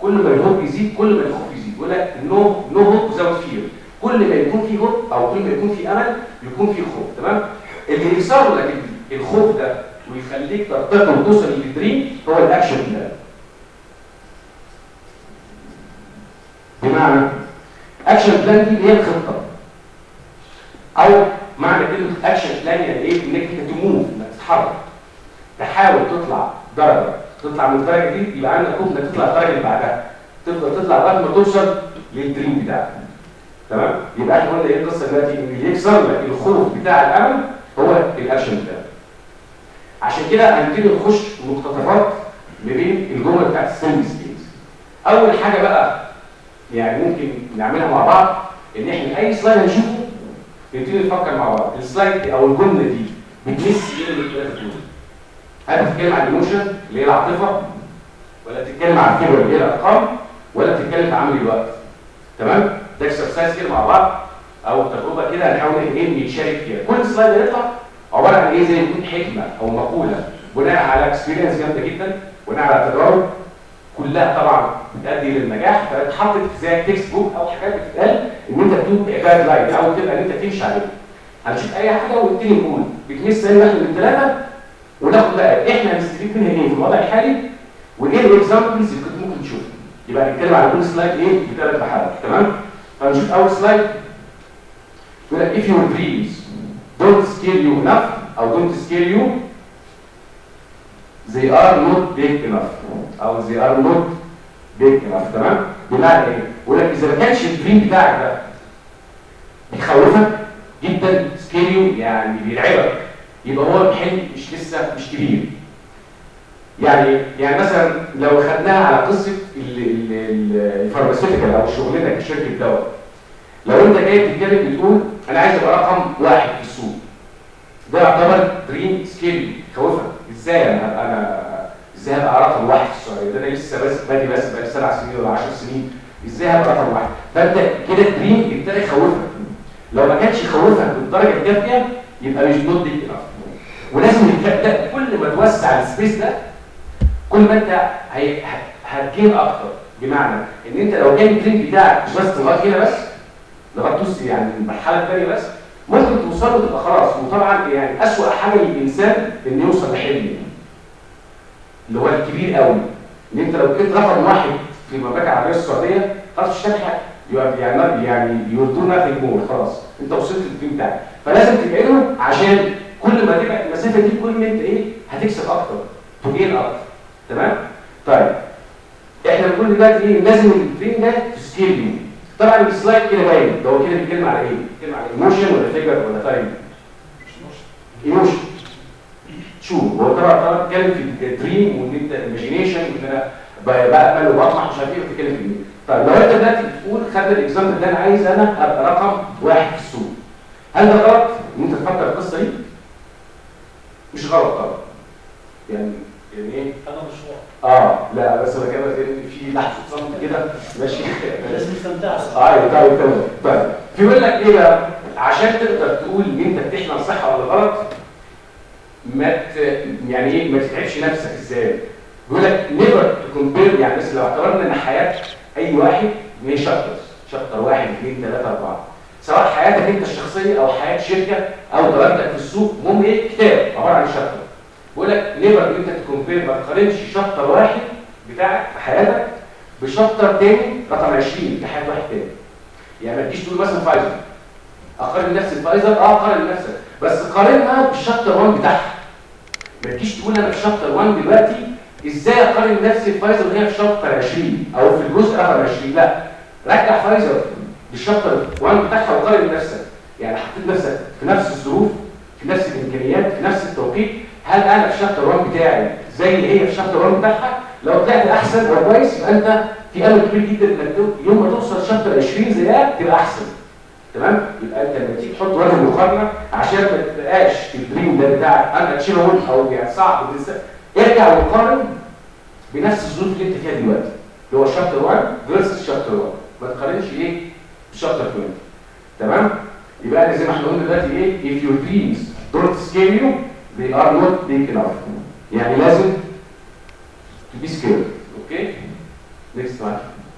كل ما الهوب يزيد كل ما الخوف يزيد يقول لك نو نو هوب وزاوت فير كل ما يكون في هوب او كل ما يكون في امل يكون في خوف تمام اللي يكسر لك الخوف ده ويخليك ترتقي وتوصل للدريم هو الاكشن بلان بمعنى اكشن بلان دي اللي هي الخطه او معنى كلمه اكشن بلان يعني ايه انك انت تموف انك تتحرك تحاول تطلع درجه تطلع من الدرجه دي يبقى عندك خوف انك تطلع الدرجه اللي بعدها تفضل تطلع لغايه ما توصل للدريم بتاعك تمام يبقى احنا قلنا ايه القصه دلوقتي ان اللي يكسر لك الخوف بتاع الامل هو الاكشن بلان عشان كده هنبتدي نخش مقتطفات ما بين الجمل بتاعت السيلف سكيلز اول حاجه بقى يعني ممكن نعملها مع بعض ان احنا اي سلايد هنشوفه نبتدي نفكر مع بعض السلايد او الجمله دي بتمس ايه اللي بتقول دول هل بتتكلم عن الايموشن اللي هي العاطفه ولا بتتكلم عن الكبر اللي هي الارقام ولا بتتكلم في عمل الوقت تمام ده اكسرسايز كده مع بعض او تجربه كده هنحاول ايه نشارك فيها كل سلايد هيطلع عباره عن ايه زي يكون حكمه او مقوله بناء على اكسبيرينس جامده جدا بناء على تجارب كلها طبعا بتؤدي للنجاح فاتحطت زي تكست بوك او حاجات بتتقال ان انت تكتب جايد لاين او تبقى ان انت تمشي عليها هنشوف اي حاجه ونبتدي نقول بتمس اي واحد من الثلاثه وناخد بقى احنا هنستفيد منها ايه في الوضع الحالي وايه الاكزامبلز اللي كنت ممكن تشوفها يبقى هنتكلم على كل سلايد ايه بثلاث محاور تمام فنشوف اول سلايد يقول لك if your dreams don't scare you enough او don't scare you they are not big enough او they are not big enough تمام بمعنى ايه يقول لك اذا ما كانش الدريم بتاعك ده بيخوفك جدا سكيريو يعني بيرعبك يبقى هو الحلم مش لسه مش كبير يعني يعني مثلا لو خدناها على قصه الفارماسيوتيكال او شغلنا كشركه دواء لو انت جاي تتكلم بتقول انا عايز ابقى رقم واحد في السوق ده يعتبر دريم سكيل خوفك ازاي انا هبقى انا ازاي هبقى رقم واحد في السعوديه ده انا لسه بس بادي بس بقالي سبع سنين ولا 10 سنين ازاي هبقى رقم واحد فانت كده الدريم ابتدى يخوفك لو ما كانش يخوفك بالدرجه الكافيه يبقى مش نوت بيج انف ولازم ده كل ما توسع السبيس ده كل ما انت هتجيب اكتر بمعنى ان انت لو كان الدريم بتاعك مش بس لغايه هنا بس لغايه توصل يعني المرحله الثانيه بس ممكن توصل له تبقى خلاص وطبعا يعني اسوأ حاجه للانسان انه يوصل لحلم اللي هو الكبير قوي ان انت لو كنت رقم واحد في المملكه العربيه السعوديه خلاص مش هتلحق يعني يعني يودوا نافذ مور خلاص انت وصلت للدريم بتاعك فلازم تبعده عشان كل ما تبعد المسافه دي كل ما انت ايه هتكسب اكتر تجين اكتر تمام طيب احنا بنقول دلوقتي ايه لازم الدريم ده تسكيل يو طبعا السلايد كده باين ده هو كده بيتكلم على ايه بيتكلم على ايموشن ولا فيجر ولا تايم ايموشن شو هو طبعا طبعا بيتكلم في الدريم وان انت ايماجينيشن وان انا بامل وبطمح مش عارف ايه بتتكلم في ايه طيب لو انت دلوقتي بتقول خدنا الاكزامبل ده انا عايز انا ابقى رقم واحد في السوق هل ده غلط ان انت تفكر القصه دي؟ مش غلط طبعا يعني يعني ايه؟ انا مشروع اه لا بس انا كده في لحظه صمت كده ماشي لازم نستمتع ايوه طيب تمام طيب بيقول لك ايه بقى عشان تقدر تقول ان انت بتحلم صح ولا غلط ما ت... يعني ايه ما تتعبش نفسك ازاي بيقول لك نيفر كومبير يعني بس لو اعتبرنا ان حياه اي واحد هي شابترز شابتر واحد اثنين ثلاثه اربعه سواء حياتك انت الشخصيه او حياه شركه او درجتك في السوق المهم ايه كتاب عباره عن شابتر بيقول لك نيفر ان انت تكومبير ما تقارنش شابتر واحد بتاعك في حياتك بشابتر تاني رقم 20 في حياه واحد تاني يعني ما تجيش تقول مثلا فايزر اقارن نفسي بفايزر اه قارن نفسك بس قارنها بالشابتر 1 بتاعها ما تجيش تقول انا في شابتر 1 دلوقتي ازاي اقارن نفسي بفايزر وهي في شابتر 20 او في الجزء رقم 20 لا رجع فايزر بالشابتر 1 بتاعها وقارن نفسك يعني حطيت نفسك في نفس الظروف في نفس الامكانيات في نفس التوقيت هل انا في شابتر 1 بتاعي زي هي في شابتر 1 بتاعها لو طلعت احسن وكويس يبقى انت في امل كبير جدا انك يوم ما توصل شابتر 20 زيها تبقى احسن تمام يبقى انت لما تيجي تحط وجه مقارنه عشان ما تبقاش الدريم ده بتاعك انا اتشيرول او يعني صعب ارجع وقارن بنفس الظروف اللي انت فيها دلوقتي اللي هو شابتر 1 فيرسس شابتر 1 ما تقارنش ايه بشابتر 20 تمام يبقى انا زي ما احنا قلنا دلوقتي ايه if your dreams don't scare you they are not big enough يعني لازم to be scared اوكي next slide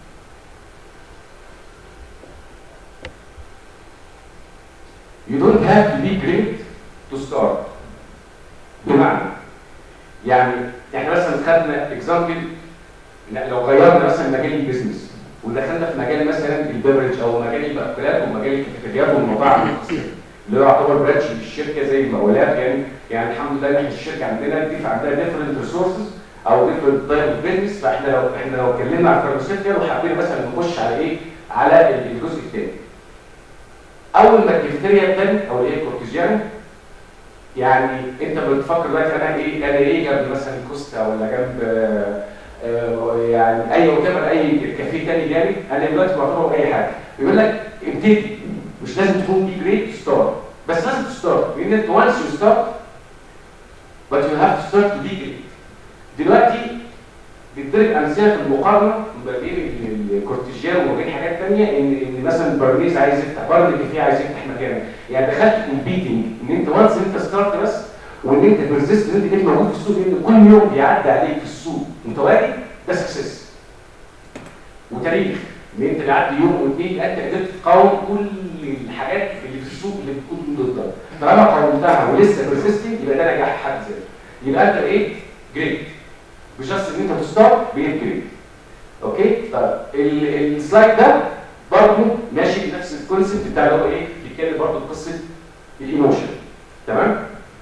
you don't have to be great to start بمعنى يعني احنا مثلا خدنا اكزامبل لو غيرنا مثلا مجال البيزنس ودخلنا في مجال مثلا البيفرج او مجال المأكولات ومجال الكافيتريات والمطاعم الخاصه اللي هو يعتبر برانش للشركه زي المقاولات يعني يعني الحمد لله ان الشركه عندنا دي عندها ديفرنت ريسورسز او ديفرنت تايب اوف بيزنس فاحنا لو احنا لو اتكلمنا عن الفارماسيوتيكال وحبينا مثلا نخش على ايه؟ على الجزء الثاني. اول ما الكافيتيريا ابتدت او الايه كورتيزيانا يعني انت بتفكر دلوقتي انا ايه انا ايه جنب مثلا كوستا ولا جنب آه، آه، يعني اي وكبر اي كافيه تاني جانبي انا دلوقتي بعتبره اي حاجه بيقول لك ابتدي مش لازم تكون بي جريت ستارت بس لازم تستارت لان انت وانس يو ستارت but you have to start to be great دلوقتي بيدرك امثله في المقارنه ما بين الكورتيجيان وما بين حاجات ثانيه ان ان مثلا برنيز عايز يفتح برد الكافيه عايز يفتح مكانك يعني دخلت كومبيتنج ان انت وانس انت ستارت بس وان انت بيرزيست ان انت تبقى موجود في السوق لان كل يوم بيعدي عليك في السوق متواجد ده سكسس وتاريخ ان انت بيعدي يوم واثنين انت قدرت تقاوم كل الحاجات اللي في السوق اللي بتكون ضدها طالما قاومتها ولسه بيرزيستنج يبقى ده نجاح حد ذاته يبقى انت ايه جريت مش بس ان انت تستارت بقيت جريت اوكي طيب ال- السلايد ده برضه ماشي بنفس الكونسيبت بتاع اللي هو ايه بيتكلم برضه قصه الايموشن تمام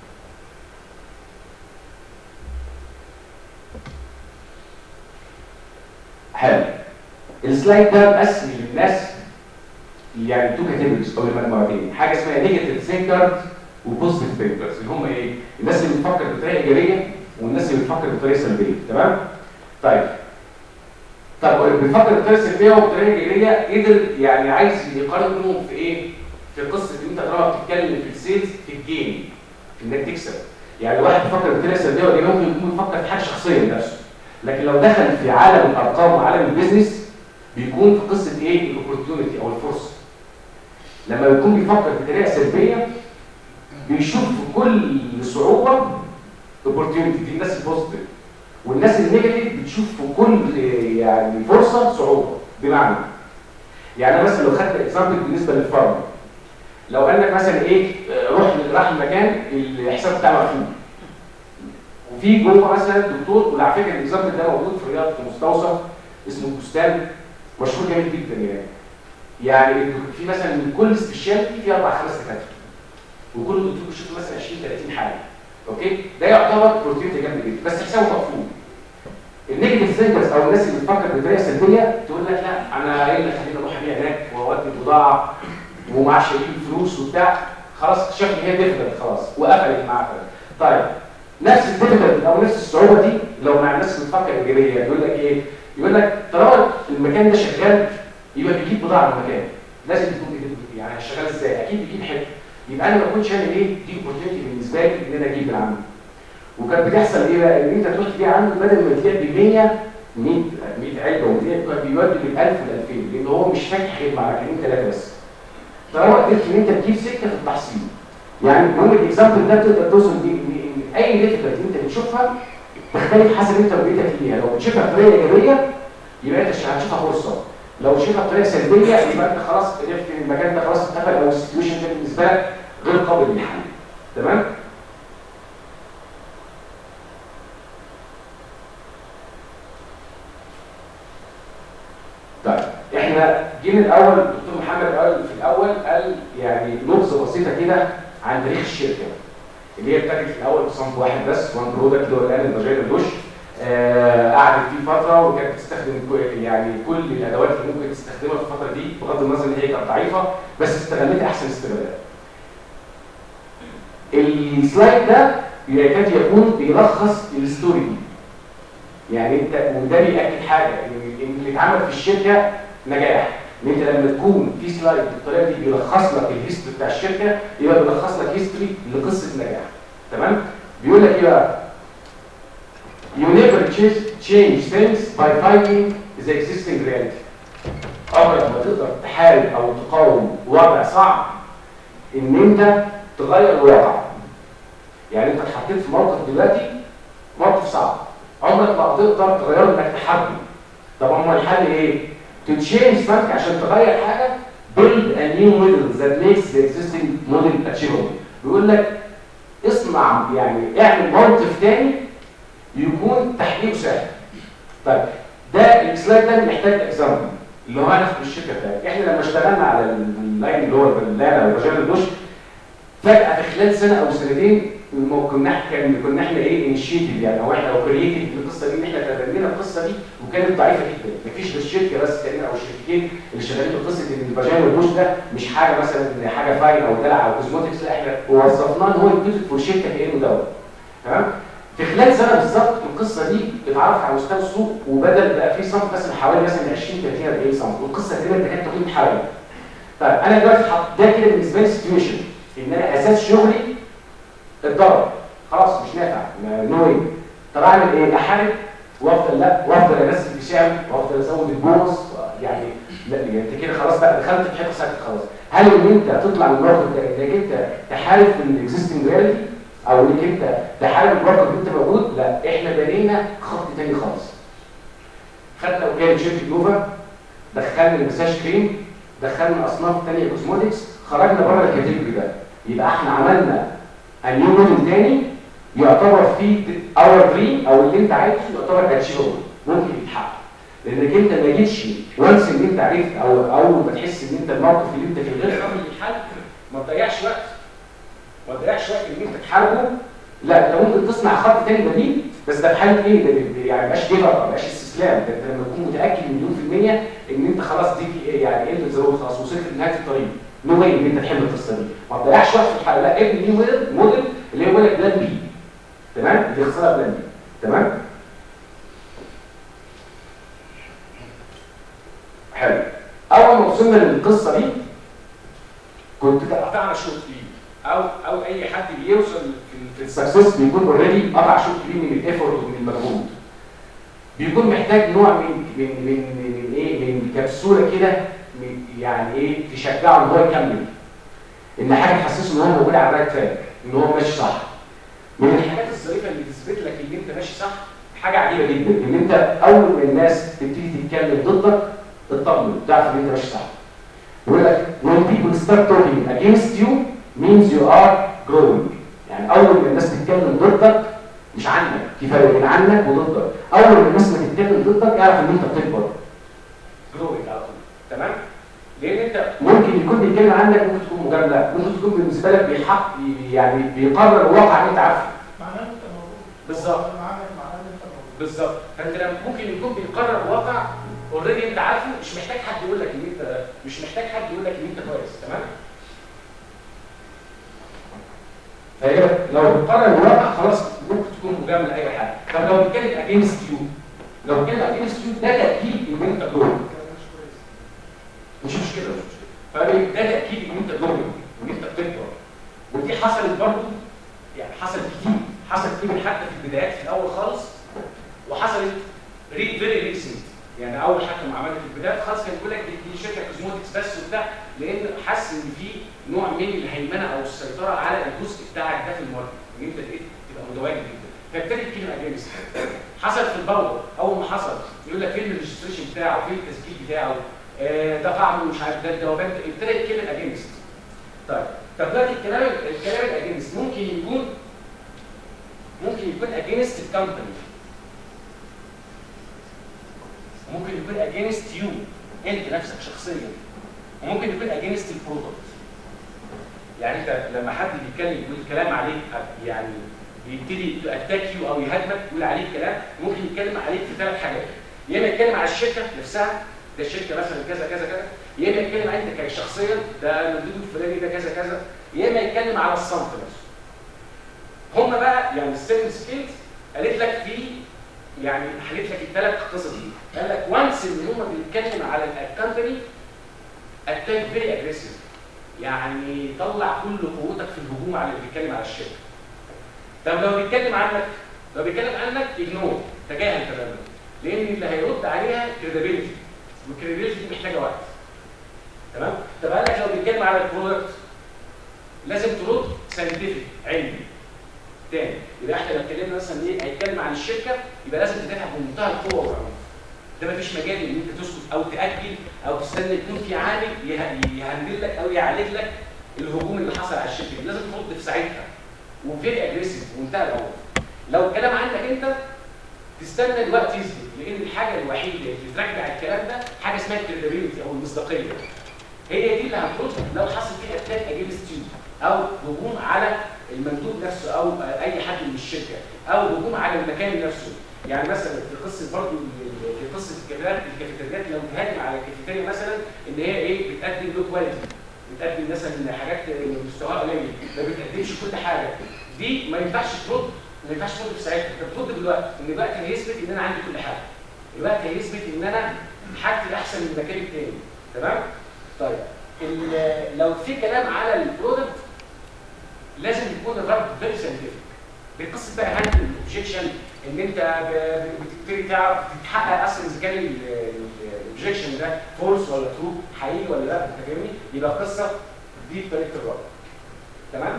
حلو السلايد ده مقسم للناس يعني تو كاتيجوريز او لمجموعتين حاجه اسمها نيجاتيف ثينكرز وبوزيتيف ثينكرز اللي هم ايه الناس اللي بتفكر بطريقه ايجابيه والناس اللي بتفكر بطريقه سلبيه تمام طيب طب بيفكر بطريقه سلبيه وبطريقه ايجابيه قدر يعني عايز يقارن بينهم في ايه في قصه ان انت طالما بتتكلم في السيلز في الجيم في انك تكسب يعني واحد بيفكر بطريقه سلبيه وايجابيه ممكن يكون بيفكر في حاجه شخصيه لنفسه لكن لو دخل في عالم الارقام وعالم البيزنس بيكون في قصه ايه الاوبورتيونيتي او الفرصه لما بيكون بيفكر بطريقه سلبيه بيشوف في كل صعوبه اوبورتيونيتي دي الناس البوزيتيف والناس النيجاتيف بتشوف في كل يعني فرصه صعوبه بمعنى يعني أنا مثلا لو خدت اكزامبل بالنسبه للفارما لو قال لك مثلا ايه آه، روح راح المكان الحساب بتاعه مقفول وفي جوه مثلا دكتور وعلى فكره الاكزامبل ده موجود في رياض في مستوصف اسمه بستان مشهور جامد جدا يعني يعني في مثلا من كل سبيشالتي في اربع خمس دكاتره وكل دكتور بيشوف مثلا 20 30 حاله اوكي ده يعتبر بروتين جامد جدا بس حسابه مقفول النيجاتيف ثينكرز او الناس اللي بتفكر بطريقه سلبيه تقول لك لا انا ايه اللي خليني اروح ابيع هناك واودي بضاعه ومعاش يجيب فلوس وبتاع خلاص شاف ان هي ديفيكلت خلاص وقفلت معاه طيب نفس الديفيكلت او نفس الصعوبه دي لو مع الناس اللي بتفكر ايجابيه يقول لك ايه؟ يقول لك طالما المكان ده شغال يبقى بيجيب بضاعه من المكان لازم يكون بيجيب يعني شغال ازاي؟ اكيد بيجيب حته يبقى انا ما كنتش اعمل ايه؟ دي اوبورتيونتي بالنسبه لي ان انا اجيب من عنده وكان بتحصل ايه بقى؟ ان انت تروح تبيع عنده بدل ما تبيع ب 100 100 100 علبه و100 كان بيودي من 1000 ل 2000 لان هو مش فاتح غير مع مكانين ثلاثه بس طالما قدرت ان انت تجيب سكه في التحصيل يعني المهم الاكزامبل ده تقدر توصل بيه ان إن اي ديفيكالتي انت بتشوفها تختلف حسب انت وبيتك فيها لو بتشوفها بطريقه ايجابيه يبقى انت هتشوفها فرصه لو شايفها بطريقه سلبيه يبقى انت خلاص عرفت ان المكان ده خلاص اتقفل او السيتويشن ده بالنسبه لك غير قابل للحل تمام طيب احنا جينا الاول الدكتور محمد قال في الاول قال يعني نبذه بسيطه كده عن تاريخ الشركه اللي هي ابتدت في الاول بصنف واحد بس وان برودكت اللي هو الان الفاجينا دوش آه قعدت فيه فتره وكانت بتستخدم كل- يعني كل الادوات اللي ممكن تستخدمها في الفتره دي بغض النظر ان هي كانت ضعيفه بس استغلتها احسن استغلال. السلايد ده يكاد يكون بيلخص الستوري دي. يعني انت وده بيأكد حاجه ان إن اللي اتعمل في الشركه نجاح ان انت لما تكون في سلايد بالطريقه دي بيلخص لك الهيستوري بتاع الشركه يبقى بيلخص لك هيستوري لقصه نجاح تمام بيقول لك ايه بقى You never change, change things by fighting the existing reality. عمرك ما تقدر تحارب او تقاوم وضع صعب ان انت تغير الواقع. يعني انت اتحطيت في موقف دلوقتي موقف صعب. عمرك ما هتقدر تغيره انك تحاربه. طب هو الحل ايه؟ to change something عشان تغير حاجه build a new model that makes the existing model achievable بيقول لك اصنع يعني اعمل موقف تاني يكون تحقيقه سهل طيب ده السلايد ده محتاج اكزامبل اللي هو هناخد الشركه بتاعتك احنا لما اشتغلنا على اللاين اللي هو اللاين او رجال البوش فجاه في خلال سنه او سنتين كنا كان كنا احنا ايه انشيتيف يعني او احنا او كرييتيف في القصه دي ان احنا تبنينا القصه دي وكانت ضعيفه جدا مفيش غير شركه بس تقريبا او الشركتين اللي شغالين في قصه ان الفاجين والبوش ده مش حاجه مثلا حاجه فاين او دلع او كوزموتكس لا احنا وظفناه ان هو يبتدي في شركه كانه دواء تمام في خلال سنه بالظبط القصه دي اتعرفت على مستوى السوق وبدل بقى في صنف مثلا حوالي مثلا 20 30 40 صنف والقصه تقريبا كانت تقييم حوالي طيب انا دلوقتي حط ده كده بالنسبه لي سيتويشن ان انا اساس شغلي اتضرب خلاص مش نافع نو واي طب اعمل ايه؟ احارب وافضل لا وافضل انزل في سعر وافضل ازود البونص يعني لا يعني انت كده خلاص بقى دخلت في حته ساكت خلاص هل ان انت تطلع من الموقف ده انك انت تحارب في الاكزيستنج رياليتي او انك انت تحارب الموقف اللي انت موجود لا احنا بنينا خط تاني خالص خدنا وكاله شركه نوفا دخلنا المساج كريم دخلنا اصناف ثانيه كوزموتكس خرجنا بره الكاتيجوري ده يبقى احنا عملنا النيو موديل تاني يعتبر فيه اور دريم او اللي انت عايزه يعتبر اتشيفبل ممكن يتحقق لانك انت ما جيتش وانس ان انت عرفت او اول ما تحس ان انت الموقف اللي انت في غير قابل للحل ما تضيعش وقت ما تضيعش وقت ان انت تحاربه لا انت ممكن تصنع خط تاني بديل بس ده في حاله ايه؟ ده يعني ما يبقاش جيفر ما يبقاش استسلام ده انت لما تكون متاكد مليون في الميه ان انت خلاص دي يعني ايه اللي خلاص وصلت لنهايه الطريق نو واي ان انت تحل القصه دي ما تضيعش وقت في الحل لا ابني نيو موديل موديل اللي هو لك بلان بي تمام اللي يخسرها بلان بي تمام حلو اول ما وصلنا للقصه دي كنت قطعنا شوط كبير او او اي حد بيوصل في السكسس بيكون اوريدي قطع شوط كبير من الايفورت ومن المجهود بيكون محتاج نوع من من من من ايه من كبسوله كده يعني ايه تشجعه ان هو يكمل ان حاجه تحسسه ان هو موجود على الرايت تراك ان هو ماشي صح من الحاجات الظريفه اللي تثبت لك ان انت ماشي صح حاجه عجيبه جدا ان انت اول ما الناس تبتدي تتكلم ضدك اطمن تعرف ان انت ماشي صح يقول لك when people start talking against you means you are growing يعني اول ما الناس تتكلم ضدك مش عنك في فرق بين عنك وضدك اول ما الناس ما تتكلم ضدك اعرف ان انت بتكبر growing على طول تمام لان انت ممكن يكون بيتكلم عنك ممكن تكون مجامله ممكن تكون بالنسبه لك بيحق يعني بيقرر الواقع اللي انت عارفه معناه ان انت موجود بالظبط معناه معناه ان انت موجود بالظبط فانت لما ممكن يكون بيقرر الواقع اوريدي انت عارفه مش محتاج حد يقول لك ان انت مش محتاج حد يقول لك ان انت كويس تمام فهي لو بيقرر الواقع خلاص ممكن تكون مجامله اي حاجه طب لو بيتكلم اجينست يو لو بيتكلم اجينست يو ده تاكيد ان انت جوه كده مش كويس مش مشكله مش مشكله فده تاكيد ان انت جوه وان انت بتكبر ودي حصلت برضه يعني حصلت كتير حصلت كتير حتى في البدايات في الاول خالص وحصلت ري فيري ريسنت يعني اول حتى ما عملت في البدايات خالص كان بيقول لك دي, دي شركه كوزموتكس بس وبتاع لان حس ان في نوع من الهيمنه او السيطره على الجزء بتاعك ده في الماركت ان انت ايه تبقى متواجد جدا فابتدت كلمه اجانس حصل في الباور اول ما حصل يقول لك فين الريجستريشن بتاعه فين التسجيل بتاعه آه ده طعمه مش عارف ده الجوابات ابتدت كلمه اجانست طيب طب دلوقتي الكلام الكلام الاجانست ممكن يكون ممكن يكون اجينست الكومباني ممكن يكون اجينست يو انت نفسك شخصيا وممكن يكون اجينست البرودكت يعني انت لما حد بيتكلم يقول كلام عليك يعني بيبتدي اتاك يو او يهاجمك يقول عليك كلام ممكن يتكلم عليك في ثلاث حاجات يا اما يتكلم على الشركه نفسها ده الشركه مثلا كذا كذا كذا يا اما يتكلم عليك انت شخصيا ده المدير الفلاني ده كذا كذا يا اما يتكلم على الصنف نفسه هم بقى يعني السيلينج سكيلز قالت لك في يعني حكيت لك الثلاث قصص دي قال لك وانس ان هم بيتكلم على الكمباني اتاك فيري اجريسيف يعني طلع كل قوتك في الهجوم على اللي بيتكلم على الشركه طب لو بيتكلم عنك لو بيتكلم عنك اجنور تجاهل تماما لان اللي هيرد عليها كريديبيلتي والكريديبيلتي دي محتاجه وقت تمام طب قال لك لو بيتكلم على البرودكت لازم ترد ساينتفك علمي تاني يبقى احنا لو اتكلمنا مثلا ايه هيتكلم عن الشركه يبقى لازم تدافع بمنتهى القوه والعنف ده مفيش مجال ان انت تسكت او تاجل او تستنى يكون في عامل يه- يهندل لك او يعالج لك الهجوم اللي حصل على الشركه دي لازم ترد في ساعتها وفيري اجريسيف ومنتهى العنف لو الكلام عندك انت تستنى الوقت يثبت لان الحاجه الوحيده اللي ترجع الكلام ده حاجه اسمها الكريديبيلتي او المصداقيه هي دي اللي هترد لو حصل فيه اتاك اجينست يو او هجوم على المندوب نفسه او اي حد من الشركه او هجوم على المكان نفسه يعني مثلا في قصه برضه في قصه الكافيتريات الكافيتريات لو تهاجم على الكافيتيريا مثلا ان هي ايه بتقدم لو كواليتي بتقدم مثلا حاجات مستواها قليل ما بتقدمش كل حاجه دي ما ينفعش ترد ما ينفعش ترد في ساعتها انت بترد دلوقتي ان الوقت هيثبت ان انا عندي كل حاجه الوقت هيثبت ان انا حاجتي احسن من المكان التاني تمام طيب ال- لو في كلام على البرودكت لازم يكون الرد فيري ساينتفك بقصه بقى هاند الاوبجكشن ان انت ب- بتبتدي تعرف تتحقق اصلا اذا كان الاوبجكشن ده فولس ولا ترو حقيقي ولا لا انت فاهمني يبقى القصه دي طريقه الرد تمام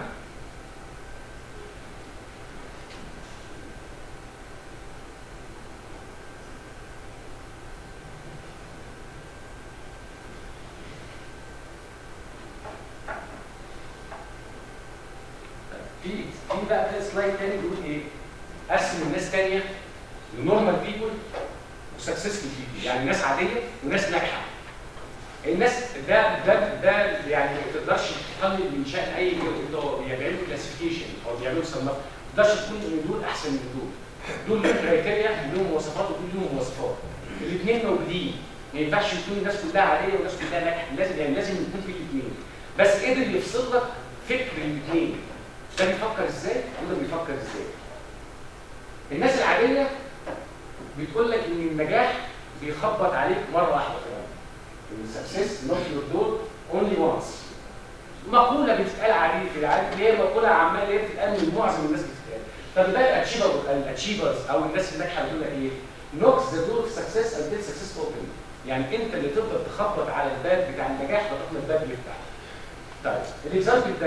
في في بقى في سلايد تاني بيقول ايه؟ قسم الناس تانية لنورمال بيبول وسكسسفول بيبول يعني ناس عاديه وناس ناجحه. الناس ده ده ده يعني ما تقدرش تقلل من شان اي اللي هو بيعملوا كلاسيفيكيشن او بيعملوا صنف ما تقدرش تقول ان دول احسن من دول. دول لهم كرايتيريا لهم مواصفات ودول لهم مواصفات. الاثنين موجودين ما ينفعش يكون الناس كلها عاديه والناس كلها ناجحه لازم يعني لازم يكون في الاثنين. بس قدر يفصل لك فكر الاثنين ده بيفكر ازاي وده بيفكر ازاي الناس العاديه بتقول لك ان النجاح بيخبط عليك مره واحده كمان السكسس نوت يور دور اونلي وانس مقوله بتتقال عليه في العالم اللي هي مقوله عماله اللي هي بتتقال من معظم الناس بتتقال طب ده الاتشيفر الاتشيفرز او الناس الناجحه بتقول لك ايه نوكس ذا دور اوف سكسس until سكسس اوبن يعني انت اللي تفضل تخبط على الباب بتاع النجاح لغايه ما الباب يفتح طيب الاكزامبل ده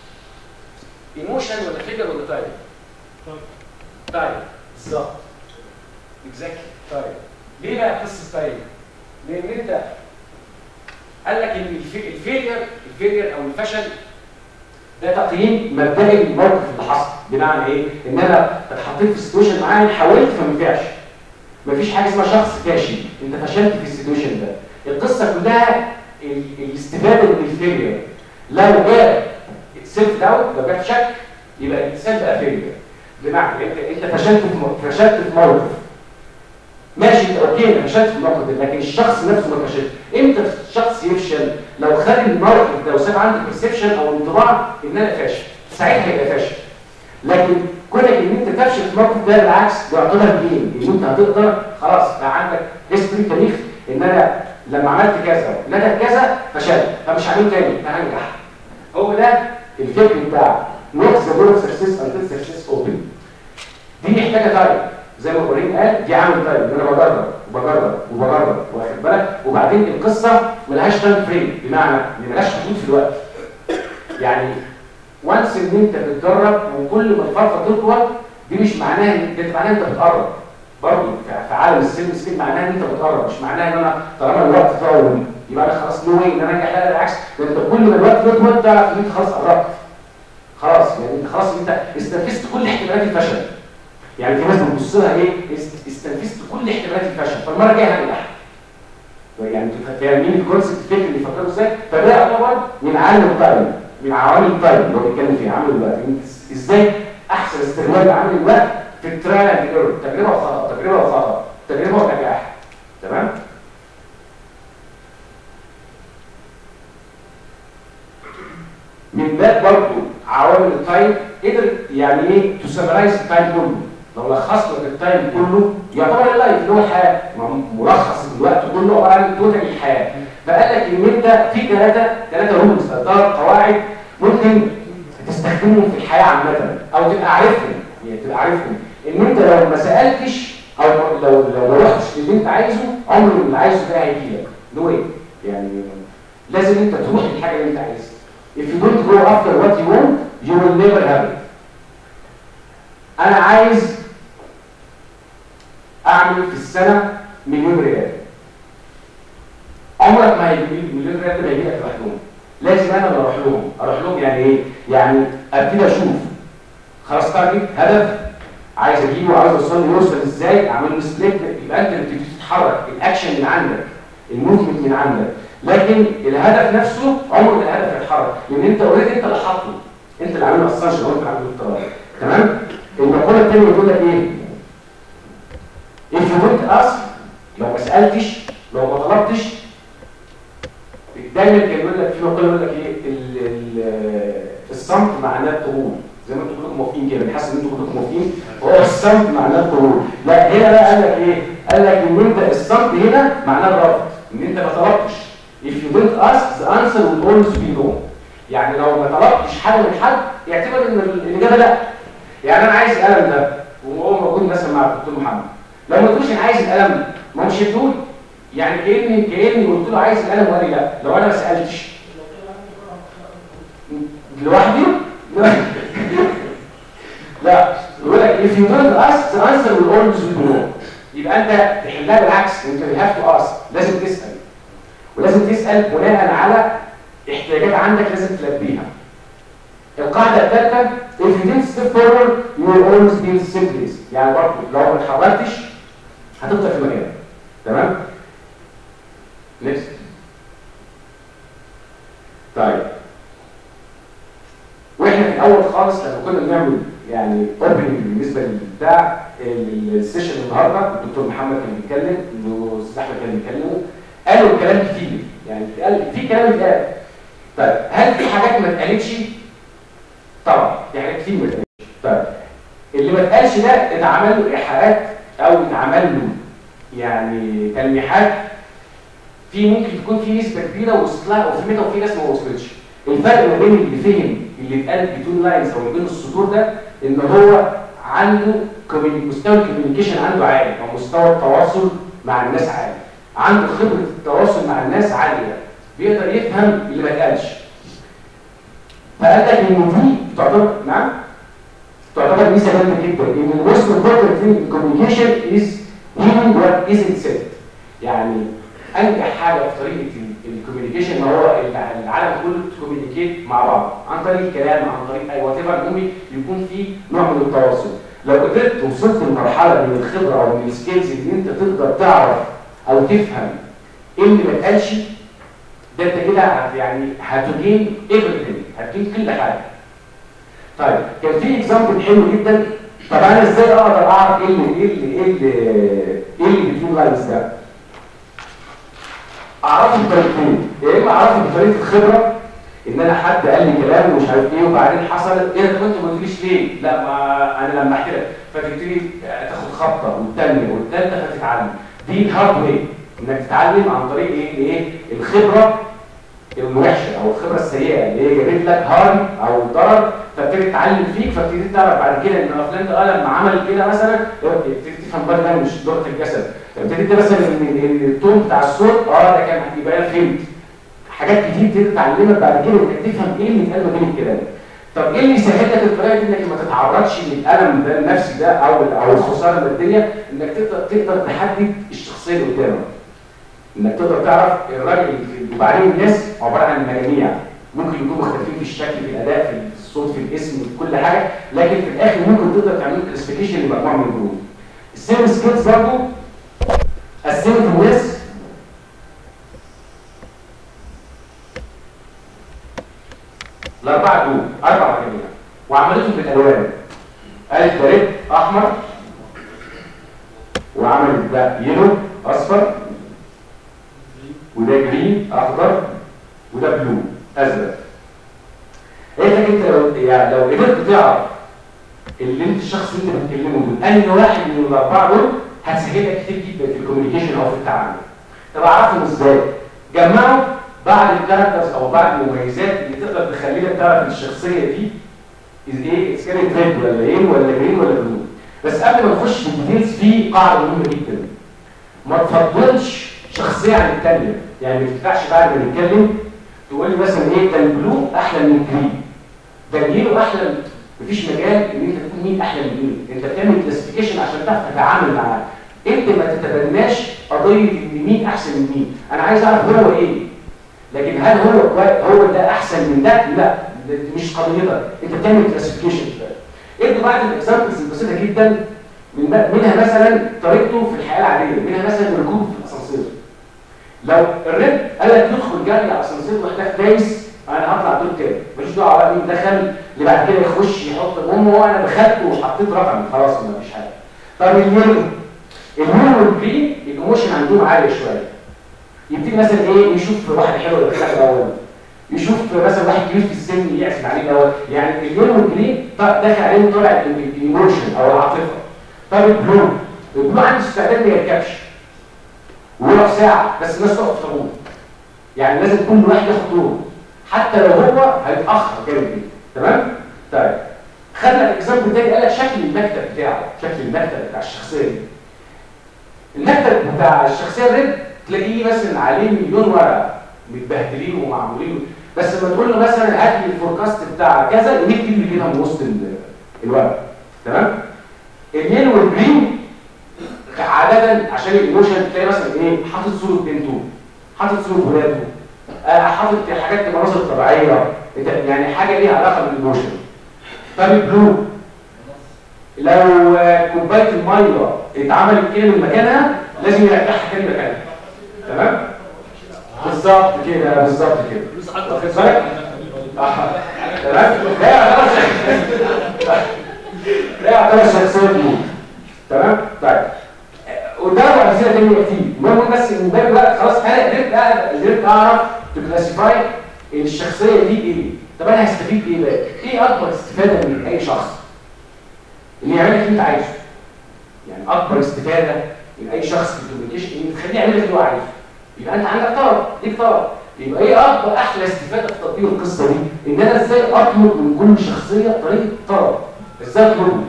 ايموشن ولا فيجر ولا تايم؟ تايم بالظبط اكزاكتلي تايم ليه بقى قصه تايم؟ لان انت قال لك ان الفي- الفيلير الفيلير او الفشل ده تقييم مبدئي للموقف اللي حصل بمعنى ايه؟ ان انا اتحطيت في سيتويشن معين حاولت فما نفعش مفيش حاجه اسمها شخص فاشل انت فشلت في السيتويشن ده القصه كلها ال- الاستفاده من الفيلير لو جاء سيلف داوت لو جاب شك يبقى الانسان بقى فيلير بمعنى انت انت فشلت في مو- فشلت في موقف ماشي انت اوكي انا فشلت في الموقف ده لكن الشخص نفسه ما فشلش امتى الشخص يفشل لو خد الموقف ده وساب عندي برسبشن او انطباع ان انا فاشل ساعتها هيبقى فاشل لكن كونك ان انت تفشل في الموقف ده بالعكس ده يعتبر جيم ان انت هتقدر خلاص بقى عندك هيستوري تاريخ ان انا لما عملت كذا نتج كذا فشلت فمش هعمل تاني فهنجح هو ده الفكر بتاع نوت ذا دور سكسس انتل سكسس اوبن دي محتاجه تايم زي ما ابراهيم قال دي عامل تايم ان انا بجرب وبجرب وبجرب واخد بالك وبعدين القصه ملهاش تايم فريم بمعنى ان ملهاش حدود في الوقت يعني وانس ان انت بتجرب وكل ما الفتره تطول دي مش معناها ان ده معناها انت بتقرب برضه في- في عالم السيلف سكيل معناها ان انت بتقرب مش معناها ان انا طالما الوقت طول يبقى انا خلاص نو واي ان انا انجح لا بالعكس ده انت كل ما الوقت يطول تعرف ان انت خلاص قربت خلاص يعني انت خلاص انت استنفذت كل احتمالات الفشل يعني في ناس بتبص لها ايه است- استنفذت كل احتمالات الفشل فالمره الجايه هنجح يعني انتوا فاهمين الكونسيبت الفكري اللي فكروا ازاي فده يعتبر من عامل التايم من عوامل التايم اللي هو بيتكلم فيها عامل الوقت انت ازاي احسن استغلال لعامل الوقت في الترايل اند ايرور تجربه وخطا تجربه وخطا تجربه ونجاح تمام من باب برضه عوامل التايم قدر يعني ايه تسمرايز التايم كله لو لخصت لك التايم كله يعتبر اللايف اللي هو الحياه ما هو ملخص الوقت كله عباره عن توتال الحياه فقال لك ان انت في ثلاثه ثلاثه رولز ثلاث قواعد ممكن تستخدمهم في الحياه عامه او تبقى عارفهم يعني تبقى عارفهم ان انت لو ما سالتش او لو لو ما رحتش للي انت عايزه عمر اللي عايزه ده هيجي لك نو واي يعني لازم انت تروح للحاجه اللي انت عايزها if you don't go after what you want you will never have it انا عايز اعمل في السنه مليون ريال عمرك ما هيجي مليون ريال ده ما يجي لك لوحدهم لازم انا اللي اروح لهم اروح لهم يعني ايه يعني ابتدي اشوف خلاص تارجت هدف عايز اجيبه عايز اوصل له يوصل ازاي اعمل له سبليت يبقى انت اللي بتبتدي تتحرك الاكشن من عندك الموفمنت من عندك لكن الهدف نفسه عمره ما الهدف هيتحرك لان انت اوريدي انت اللي حاطه انت اللي عامل اسانشن او انت اللي عامل القرار تمام المقوله الثانيه بتقول لك ايه if you don't ask لو ما سالتش لو ما طلبتش دايما كان يقول لك في مقوله يقول لك ايه ال- ال- الصمت معناه القبول زي ما انتم كلكم موافقين كده بنحس ان انتم كلكم موافقين هو الصمت معناه القبول لا هنا بقى قال لك ايه قال لك ان انت الصمت هنا معناه الرفض ان انت ما طلبتش if you don't ask the answer will always be no يعني لو ما طلبتش حاجه من حد يعتبر ان الاجابه لا يعني انا عايز القلم ده وهو موجود مثلا مع الدكتور محمد لو ما قلتلوش انا عايز القلم ده ما هو مش هيديهولي يعني كاني كاني قلت له عايز القلم وقال لي لا لو انا ما سالتش لوحدي لا يقول لك if you don't ask the answer will always be no يبقى انت تحلها بالعكس انت you have to ask لازم تسال ولازم تسال بناء على احتياجات عندك لازم تلبيها القاعده الثالثه if you didn't step forward you will always be in the same place يعني برضه لو ما اتحركتش هتفضل في مكانك تمام نكست طيب واحنا في الاول خالص لما كنا بنعمل يعني اوبننج بالنسبه للبتاع السيشن النهارده الدكتور محمد كان بيتكلم والاستاذ احمد كان بيتكلموا قالوا كلام كتير يعني قال في كلام اتقال طيب هل في حاجات ما اتقالتش؟ طبعا في حاجات كتير ما اتقالتش طيب اللي ما اتقالش ده اتعمل له ايحاءات او اتعمل له يعني تلميحات في ممكن تكون في نسبه كبيره وصلت لها وفهمتها وفي ناس ما وصلتش الفرق ما بين اللي فهم اللي اتقال بتون لاينز او بين السطور ده ان هو عنده كوميوني- مستوى الكوميونيكيشن عنده عالي او مستوى التواصل مع الناس عالي عنده خبره التواصل مع الناس عاليه بيقدر يفهم اللي ما اتقالش فقال لك ان دي تعتبر نعم تعتبر ميزه جامده جدا ان الموست امبورتنت ثينج ان كوميونيكيشن از hearing what isn't said يعني انجح حاجه في طريقه الكوميونيكيشن ان هو الع- العالم كله تكوميونيكيت مع بعض عن طريق الكلام عن طريق اي وات ايفر المهم يكون في نوع من التواصل لو قدرت وصلت لمرحله من الخبره او من السكيلز اللي انت تقدر تعرف او تفهم ايه اللي ما اتقالش ده انت كده هت- يعني هتجين everything هتجين كل حاجه طيب كان في اكزامبل حلو جدا طب انا ازاي اقدر اعرف ايه اللي ايه اللي ايه اللي ايه اللي بتقول لاينز ده اعرفه بطريقتين يا اما اعرفه بطريقه الخبره ان انا حد قال لي كلام ومش عارف ايه وبعدين حصل ايه ده كنت ما قلتليش ليه لا ما انا لما احكي لك فتبتدي تاخد خبطه والثانيه والثالثه فتتعلم دي الهارد واي انك تتعلم عن طريق ايه ايه الخبره الوحشه او الخبره السيئه اللي هي جابت لك هارم او ضرر فبتبتدي تتعلم فيك فبتبتدي تعرف بعد كده ان فلان ده آه لما عمل كده مثلا تبتدي تفهم بقى ده مش لغه الجسد ابتديت مثلا ان إن التون بتاع الصوت اه ده كان يبقى انا فهمت حاجات كتير تبتدي تتعلمها بعد كده انك تفهم ايه اللي اتقال ما بين الكلام طب ايه اللي يسهل لك الطريقه دي انك ما تتعرضش للالم ده النفسي ده او او الخساره الماديه انك تقدر تقدر تحدد الشخصيه اللي قدامك انك تقدر تعرف الراجل اللي- وبعدين الناس عباره عن مجاميع ممكن يكونوا مختلفين في الشكل في الاداء في الصوت في الاسم في كل حاجه لكن في الاخر ممكن تقدر تعمل كلاسيفيكيشن لمجموعه من الجروب السيم سكيلز برضه قسمت الناس الاربعه دول اربع مجاميع وعملتهم بالالوان قالت ده ريد احمر وعملت ده يلو اصفر وده جرين اخضر وده بلو ازرق قالت لك انت لو يعني لو قدرت تعرف اللي انت الشخص اللي انت بتكلمه دول انهي واحد من الاربعه دول هتسهل لك كتير جدا في الكوميونيكيشن او في التعامل طب اعرفهم ازاي جمعوا بعض الكاركترز او بعض المميزات اللي تقدر تخلي لك تعرف الشخصيه دي از ايه اتس كانت ريد ولا ايه ولا جرين ولا بلو بس قبل ما نخش في الديتيلز في قاعده مهمه جدا ما تفضلش شخصيه عن الثانيه يعني ما تنفعش بعد ما نتكلم تقول لي مثلا ايه ده البلو احلى من الجرين ده اليلو احلى مفيش مجال ان انت تكون مين احلى من مين انت بتعمل كلاسيفيكيشن عشان تعرف تتعامل معاه انت ما تتبناش قضيه ان مين احسن من مين انا عايز اعرف هو ايه لكن هل هو كوي- هو ده احسن من ده لا ده دي مش قضيتك انت بتعمل كلاسيفيكيشن ادوا بعض الاكزامبلز البسيطه جدا من منها مثلا طريقته في الحياه العاديه منها مثلا ركوبه في الاسانسير لو الرد قال لك يدخل جري على الاسانسير ويحتاج دايس انا هطلع دور تاني ماليش دعوه بقى مين دخل اللي بعد كده يخش يحط المهم هو انا دخلت وحطيت رقم خلاص مفيش حاجه طب اليورو اليورو والجرين الايموشن عندهم عاليه شويه يبتدي مثلا ايه يشوف واحد حلو يدخلها الاول يشوف مثلا واحد كبير في السن يعزم عليه الاول يعني اليورو والجرين ط- داخل عليهم طالع الايموشن او العاطفه طب البلو البلو عنده استعداد ما يركبش ويقف ساعه بس الناس تقف في طابور يعني لازم كل واحد ياخد دوره حتى لو هو هيتاخر جامد جدا تمام طيب خدنا الاكزامبل تاني قال لك شكل المكتب بتاعه شكل المكتب بتاع الشخصيه دي المكتب بتاع الشخصيه الريد تلاقيه مثلا عليه مليون ورقه متبهدلين ومعمولين بس لما تقول له مثلا هات لي الفوركاست بتاع كذا يكتب لي كده من وسط ال- الورقه تمام اليلو والجرين عادة عشان الايموشن تلاقي مثلا ايه حاطط صورة بنته حاطط صورة ولاده آه حاطط حاجات مناظر طبيعية إنت- يعني حاجة ليها علاقة بالايموشن طب البلو لو آه، كوباية المية اتعملت كده من مكانها لازم يرجعها تاني مكانها تمام؟ بالظبط كده بالظبط كده فلوس واخد اكتر بالك؟ آه. تمام؟ ده يعتبر شخص- ده يعتبر شخصية بلو تمام؟ طيب قدامه امثله تانية كتير المهم بس ان ده بقى خلاص انا قدرت أعرف- قدرت اعرف تكلاسيفاي الشخصيه دي ايه طب انا هستفيد ايه بقى ايه اكبر استفاده من اي شخص اللي يعمل لك اللي انت عايزه يعني اكبر استفاده من اي شخص في الكوميونيكيشن ان تخليه يعمل لك اللي هو عايزه يبقى انت عندك طلب ليك طلب يبقى ايه اكبر احلى استفاده في تطبيق القصه دي ان انا ازاي اطلب من كل شخصيه طريقه طلب ازاي اطلب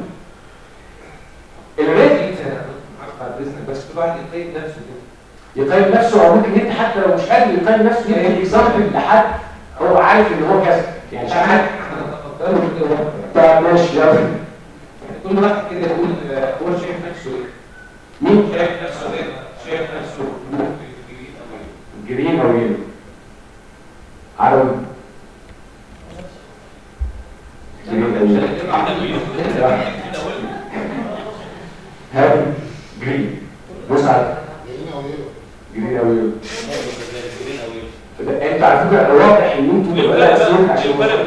الريد بعد اذنك بس كل واحد يقيم نفسه كده يقيم نفسه او ممكن انت حتى لو مش قادر يقيم نفسه يبقى اكزامبل لحد هو عارف ان هو كذا يعني عشان حد تفضلوا كده واحد. طب ماشي يلا كل واحد كده يقول آه، هو شايف نفسه ايه مين شايف نفسه ايه شايف نفسه جرين او يلو عربي جرين او يلو هاوي جرين بص على جرين او يلو ده انت على فكره واضح ان انتوا بقى اسمك عشان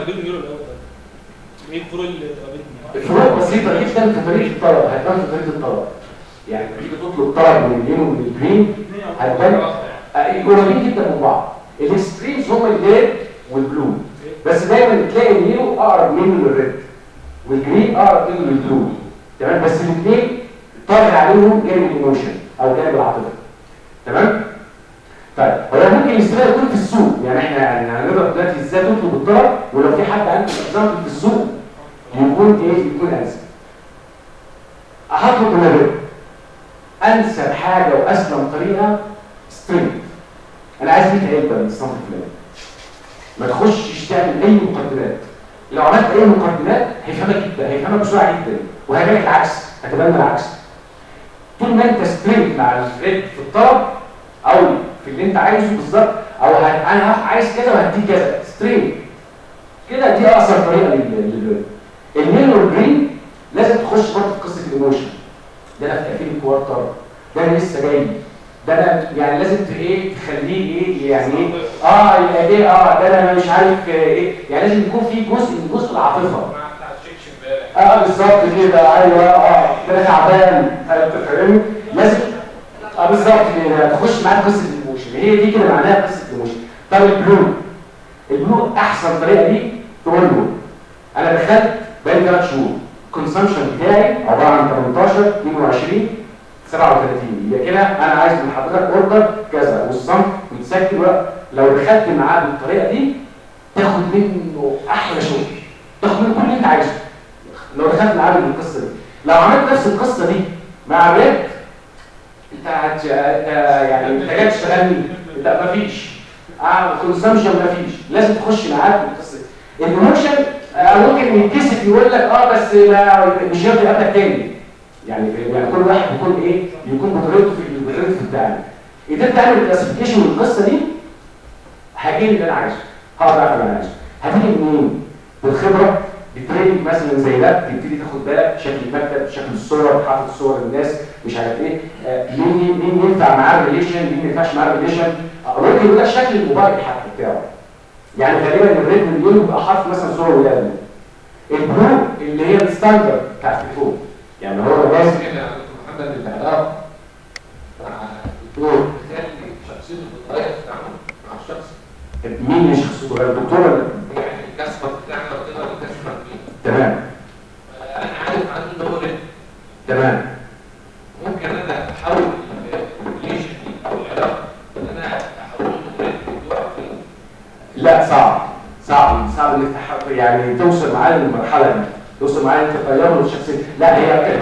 ايه الفروق اللي قابلتني الفروق بسيطة جدا في طريقة الطلب هتبان في طريقة الطلب يعني لما تيجي تطلب طلب من اليمين ومن الجرين هتبان آه، قريبين جدا من بعض الاكستريمز هم الريد والبلو بس دايما تلاقي اليلو اقرب منه للريد والجرين اقرب منه للبلو تمام بس الاثنين طاغي عليهم جانب الايموشن او جانب العاطفه تمام طيب هو ممكن الاستفاده يكون في السوق يعني احنا يعني هنقدر دلوقتي ازاي تطلب الطلب ولو في حد عنده اكزامبل في السوق يكون ايه يكون انسب هطلب من الرب انسب حاجه واسلم طريقه سترينج انا عايز 100 علبه من الصنف الفلاني ما تخشش تعمل اي مقدمات لو عملت اي مقدمات هيفهمك جدا هيفهمك بسرعه جدا وهيعمل لك العكس هتبنى العكس طول ما انت سترينج مع الريد في الطلب او في اللي انت عايزه بالظبط او هت... انا عايز كذا وهديك كذا سترينج كده دي اقصر طريقه لل- للريد الميل والجرين لازم تخش برضه في قصه الايموشن ده انا في تقفيل الكوارتر ده انا لسه جاي ده انا يعني لازم ت- ايه تخليه ايه يعني ايه اه يبقى ايه اه ده انا مش عارف آه، ايه يعني لازم يكون في جزء من جزء العاطفه مع بتاع الشيكش امبارح اه بالظبط كده ايوه اه ده انا تعبان آه، انت فاهمني لازم اه بالظبط كده تخش معاك قصه الايموشن هي دي كده معناها قصه الايموشن طب البلو البلو احسن طريقه دي تقول له انا دخلت بقالي ثلاث شهور الكونسامشن بتاعي عباره عن 18 22 37 يبقى كده انا عايز من حضرتك اوردر كذا والصنف متسجل ورق. لو دخلت معاه بالطريقه دي تاخد منه احلى شغل تاخد منه كل اللي انت عايزه لو دخلت معاه بالقصه دي لو عملت نفس القصه دي مع الريد انت هت... انت يعني انت جاي تشتغل مين؟ انت مفيش اه كونسامشن مفيش لازم تخش معاه بالقصه دي الايموشن آه، ممكن يتكسف يقول لك اه بس ما مش هيرضى يقابلك تاني يعني يعني كل واحد بيكون ايه يكون بطريقته في الريتم بتاعنا قدرت اعمل الكلاسيفيكيشن والقصه دي هجيب اللي انا عايزه هقدر اعمل اللي انا عايزه هتيجي منين بالخبره بالتريننج مثلا زي ده تبتدي تاخد بالك شكل المكتب شكل الصور حاطط صور الناس مش عارف ايه آه، مين مين ينفع معاه ريليشن مين ما ينفعش معاه ريليشن ممكن يبقى شكل الموبايل حتى بتاعه يعني غالبا الريد مليون يبقى حرف مثلا صور ولاد البلو اللي هي الستاندرد بتاع التليفون يعني هو لازم كده يا دكتور محمد العلاقه مع الدكتور بتخلي شخصيته تتغير في التعامل مع الشخص مين اللي شخصيته غير الدكتور ولا يعني الكسبه بتاعنا بتقدر الكسبه فيه تمام انا عارف عنه ان هو رد تمام ممكن انا احول الريليشن دي او العلاقه ان انا احوله من رد لدور فيه لا صعب صعب صعب انك تحقق يعني توصل معاه للمرحله دي توصل معاه انت تغيره الشخصيه لا هي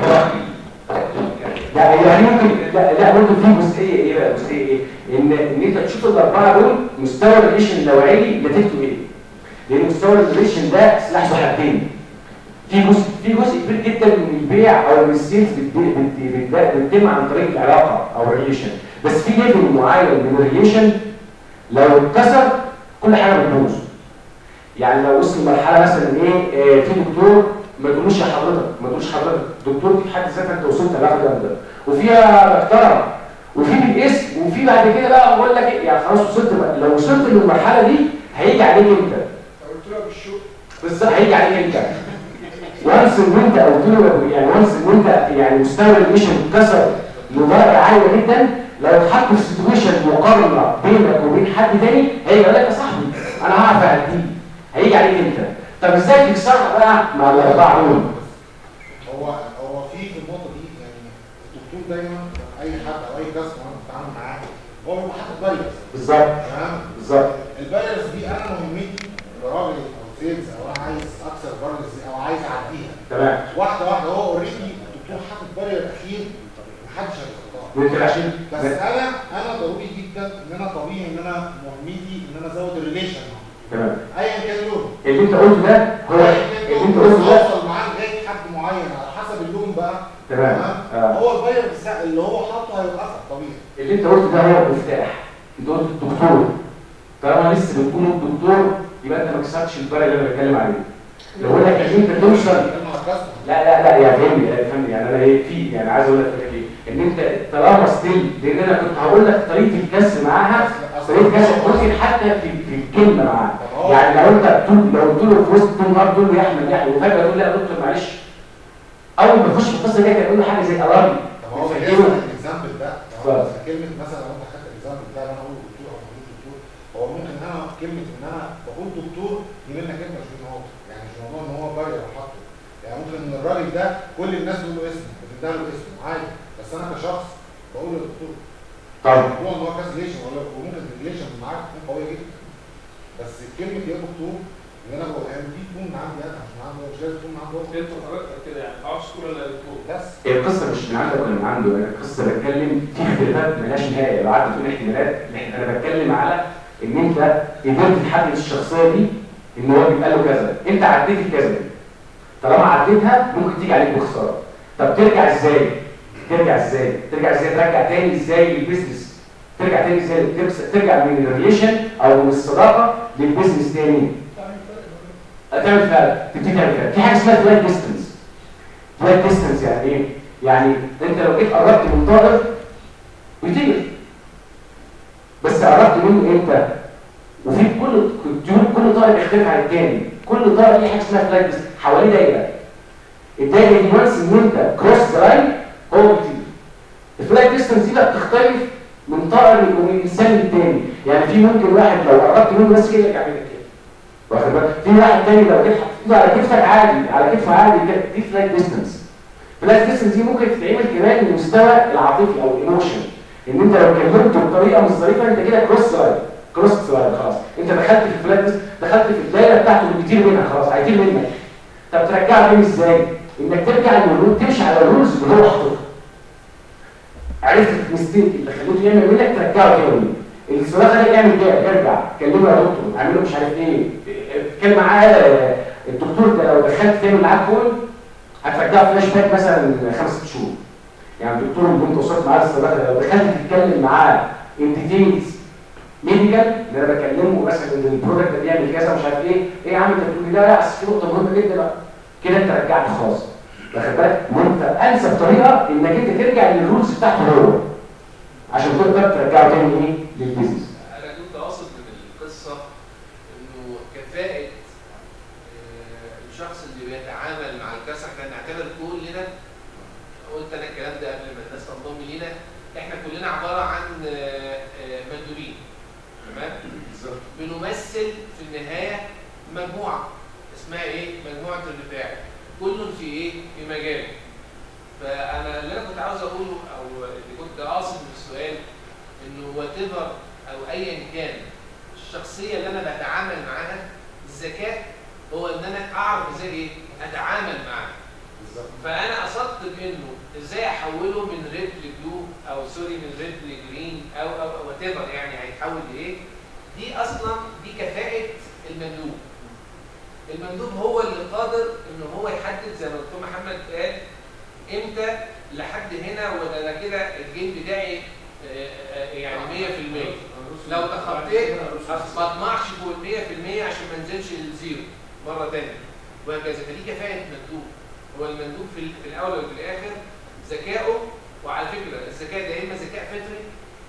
لا هي يعني ممكن لا لا ممكن في جزئيه ايه بقى جزئيه ايه ان ان انت تشوف الاربعه دول مستوى الريليشن النوعي نتيجته ايه لان مستوى الريليشن ده سلاح ذو حدين في جزء في جزء كبير جدا من البيع او من السيلز بت- بت- بت- بتتم عن طريق العلاقه او الريليشن بس في ليفل معين من الريليشن لو اتكسر كل حاجه بتبوظ يعني لو وصل لمرحله مثلا ايه آه، في دكتور ما تقولوش يا حضرتك ما تقولوش حضرتك دكتور دي في حد ذاتها انت وصلت علاقه جامده وفيها محترم وفي بالاسم وفي بعد كده بقى بقول لك إيه، يعني خلاص وصلت بقى لو وصلت للمرحله دي هيجي عليك انت قلت له بالشوق بالظبط هيجي عليك انت وانس ان انت قلت له يعني وانس ان انت يعني مستوى الميشن اتكسر لدرجه عاليه جدا لو اتحط في سيتويشن مقارنه بينك وبين حد تاني هيجي يقول لك يا صاحبي انا هعرف اعديه هيجي عليك انت طب ازاي تكسرها بقى مع الاربعه دول هو هو في في النقطه دي يعني الدكتور دايما اي حد او اي كاستمر بتتعامل معاه هو بيبقى حاطط بايرس بالظبط تمام بالظبط البايرس دي انا مهمتي كراجل او سيلز او انا عايز اكسر البايرس دي او عايز اعديها تمام واحده واحده هو اوريدي الدكتور حاطط بارير اخير محدش هيخطاها ممكن عشان بس انا انا ضروري جدا ان انا طبيعي ان انا مهمتي ان انا ازود الريليشن تمام ايا كان لونه اللي انت قلته ده هو ايا كان اللي انت لونه قلته ده اوصل معاه لغايه حد معين على حسب اللون بقى تمام آه. هو الباير بتاع اللي هو حاطه هيوقفك طبيعي اللي انت قلته ده هو المفتاح انت قلت الدكتور طالما لسه بتقول الدكتور يبقى انت ما كسرتش الفرق اللي انا بتكلم عليه لو اقول لك ان انت توصل بتكلم على الكاستمر لا لا لا يعني فهمني يعني فهمني يعني انا ايه في يعني عايز اقول لك لك ايه ان انت طالما ستيل لان انا كنت هقول لك طريقه الكسر معاها طريقه الكسر ممكن حتى في في الكلمه معاها يعني لو انت تقول لو قلت له في وسط النهار تقول له يا احمد يا احمد وفجاه تقول لا يا دكتور معلش اول ما تخش في القصه دي هتقول له حاجه زي الارم طب هو فهمه. بالنسبه للاكزامبل ده اتفضل. هو كلمه مثلا لو انت خدت الاكزامبل ده انا اقول دكتور او بقول دكتور هو ممكن انا كلمه ان انا بقول دكتور دي منك انت مش منه هو يعني مش موضوع ان هو باير او حاطه يعني ممكن ان الراجل ده كل الناس تقول له اسمه بتديها له اسمه عادي بس انا كشخص بقول له دكتور طب هو ان هو كاس ريليشن ولا وممكن الريليشن معاك تكون قويه جدا بس كلمه يا دكتور اللي انا بقولها له دي تكون من عندي انا مش من عنده هو، مش لازم تكون من عنده هو. انت حضرتك كده يعني ما اعرفش تقول الا دكتور بس هي القصه مش من عندك ولا من عنده انا القصه بتكلم في اختلافات ملهاش نهايه لو قعدت تقول احتمالات احنا- انا بتكلم على ان انت قدرت تحدد الشخصيه دي ان هو بيبقى له كذا انت عديت الكذا دي طالما عديتها ممكن تيجي عليك بخساره طب ترجع ازاي ترجع ازاي ترجع ازاي ترجع تاني ازاي للبيزنس ترجع تاني ازاي ترس- ترجع من الريليشن او من الصداقه للبيزنس تاني تعمل فرق ما بينهم. تعمل فرق تبتدي تعمل فرق في حاجه اسمها فلايت ديستنس فلايت ديستنس يعني ايه يعني انت لو جيت قربت من طائر بيطير بس قربت منه امتى وفي كل الطيور كل طائر بيختلف عن الثاني كل طائر ليه حاجه اسمها فلايت ديستنس حواليه دايره الدايره دي وانس ان انت كروس ذا لاين هو بيطير الفلايت ديستنس دي بقى بتختلف من طائر ومن انسان للتاني يعني في ممكن واحد لو قربت منه بس كده يرجع منك كده واخد بالك في واحد تاني لو جيت حطيت ايده على كتفك عادي على كتفه عادي كده دي فلايت ديستنس فلايت ديستنس دي ممكن تتعمل كمان من المستوى العاطفي او الايموشن ان انت لو كلمته بطريقه مش ظريفه انت كده كروس لاين كروس لاين خلاص انت دخلت في الفلايت ديستنس دخلت في الدايره بتاعته اللي بيطير منها خلاص هيطير منك طب ترجعه تاني ازاي؟ انك ترجع للرول تمشي على الرولز اللي هو حاططها عرفت المستيك اللي خليته يعمل منك ترجعه تاني الصراحه ده يعمل كده يرجع كلمه يا دكتور اعمله مش عارف ايه اتكلم معاه الدكتور ده لو دخلت تعمل معاه كول هترجعه فلاش باك مثلا خمس ست شهور يعني الدكتور اللي كنت وصلت معاه للصداقه لو دخلت تتكلم معاه ان ديتيلز ميديكال اللي انا بكلمه مثلا ان البرودكت ده بيعمل كذا مش عارف ايه ايه يا عم انت بتقول لي لا لا اصل في نقطه مهمه جدا بقى كده انت رجعت خلاص واخد بالك وانت انسب طريقه انك انت ترجع للرولز بتاعته هو عشان تقدر ترجعه تاني ايه للبيزنس انا كنت قاصد من القصه انه كفاءه آه، الشخص اللي بيتعامل مع الكسر احنا نعتبر كلنا قلت انا الكلام ده قبل ما الناس تنضم لينا احنا كلنا عباره عن آه، آه، مندوبين تمام بنمثل في النهايه مجموعه اسمها ايه مجموعه الرفاعي كل في ايه في مجاله فانا اللي انا كنت عاوز اقوله او اللي كنت قاصد من السؤال انه وات او ايا كان الشخصيه اللي انا بتعامل معاها الذكاء هو ان انا اعرف ازاي ايه اتعامل معاه بالظبط فانا قصدت بانه ازاي احوله من ريد لبلو او سوري من ريد لجرين او او وات يعني هيتحول لايه دي اصلا دي كفاءه المندوب المندوب هو اللي قادر ان هو يحدد زي ما الدكتور محمد قال امتى لحد هنا ولا انا كده الجين بتاعي آه، آه، يعني 100% لو تخطيت ما اطمعش فوق ال 100% عشان ما انزلش للزيرو مره ثانيه وهكذا فدي كفاءه مندوب هو المندوب في, في الاول وفي الاخر ذكائه وعلى فكره الذكاء ده يا اما ذكاء فطري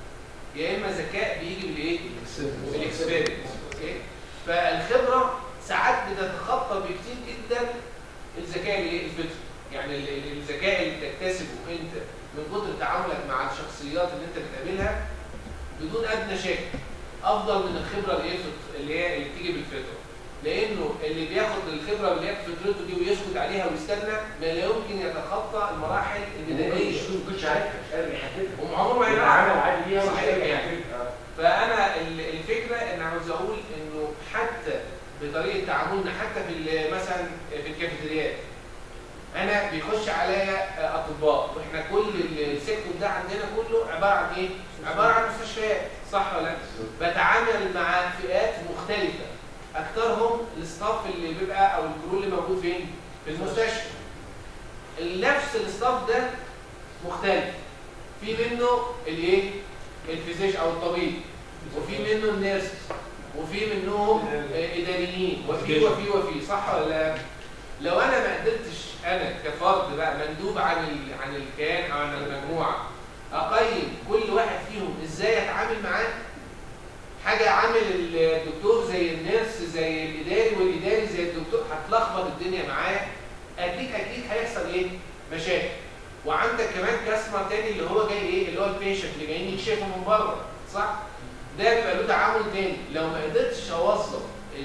يا اما ذكاء بيجي بالايه؟ بالاكسبيرينس اوكي فالخبره ساعات بتتخطى بكتير جدا الذكاء الايه؟ الفطري يعني ال- ال- الذكاء اللي بتكتسبه انت من كتر تعاملك مع الشخصيات اللي انت بتقابلها بدون ادنى شك افضل من الخبره اللي هي فط- اللي هي اللي بتيجي بالفطره لانه اللي بياخد الخبره اللي هي بفطرته دي ويسكت عليها ويستنى ما لا يمكن يتخطى المراحل البدائيه ما كنتش عارف مش قادر يحددها وعمره ما يتعامل يعرف عادي بيها ومش صحيح قادر يعني. يحددها فانا ال- الفكره ان عاوز اقول انه حتى بطريقه تعاملنا حتى في ال- مثلا في الكافيتريات انا بيخش عليا اطباء واحنا كل ال- السيكتور ده عندنا كله عباره عن ايه؟ عباره عن مستشفيات صح ولا لا؟ بتعامل مع فئات مختلفه اكثرهم الستاف اللي بيبقى او الكرو اللي موجود فين؟ في المستشفى نفس الستاف ده مختلف في منه الايه؟ الفيزيش او الطبيب وفي منه النيرس وفي منهم آه، اداريين وفي وفي وفي صح ولا لا؟ لو انا ما قدرتش انا كفرد بقى مندوب عن ال- عن الكيان او عن المجموعه اقيم كل واحد فيهم ازاي اتعامل معاه حاجه عامل الدكتور زي النيرس زي الاداري والاداري زي الدكتور هتلخبط الدنيا معاه اكيد اكيد هيحصل ايه؟ مشاكل وعندك كمان كاستمر تاني اللي هو جاي ايه؟ اللي هو البيشنت اللي جايين يكشفوا من بره صح؟ ده بيبقى له تعامل تاني لو ما قدرتش اوظف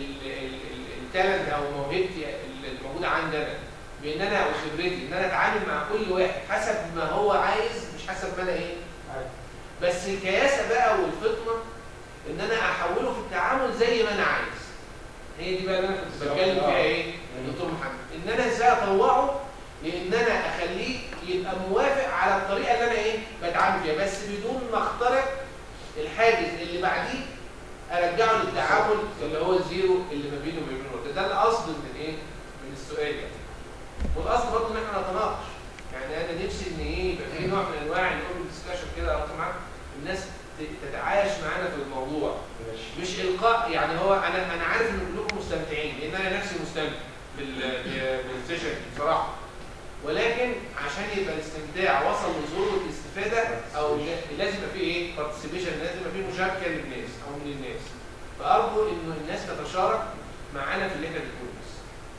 التالنت او موهبتي اللي موجوده عندي انا بان انا وخبرتي ان انا اتعامل مع كل واحد حسب ما هو عايز مش حسب ما انا ايه بس الكياسه بقى والفطنه ان انا احوله في التعامل زي ما انا عايز هي دي بقى اللي انا كنت بتكلم فيها ايه دكتور محمد ان انا ازاي اطوعه لان انا اخليه يبقى موافق على الطريقه اللي انا ايه بتعامل فيها بس بدون ما اخترق الحاجز اللي بعديه ارجعه للتعامل اللي هو الزيرو اللي ما بينه وما بين الوقت ده القصد من ايه من السؤال يعني والقصد برضه ان احنا نتناقش يعني انا نفسي ان ايه يبقى في نوع من انواع الاوبن ديسكشن كده يا طبعا الناس ت- تتعايش معانا في الموضوع مش القاء يعني هو انا انا عارف ان كلكم مستمتعين لان انا نفسي مستمتع بال- ب- بالسيشن دي بصراحه ولكن عشان يبقى الاستمتاع وصل لذروه الاستفاده او ل- لازم يبقى فيه ايه بارتيسيبيشن لازم يبقى فيه مشاركه للناس او من الناس فارجو انه الناس تتشارك معانا في اللي احنا بنقوله بس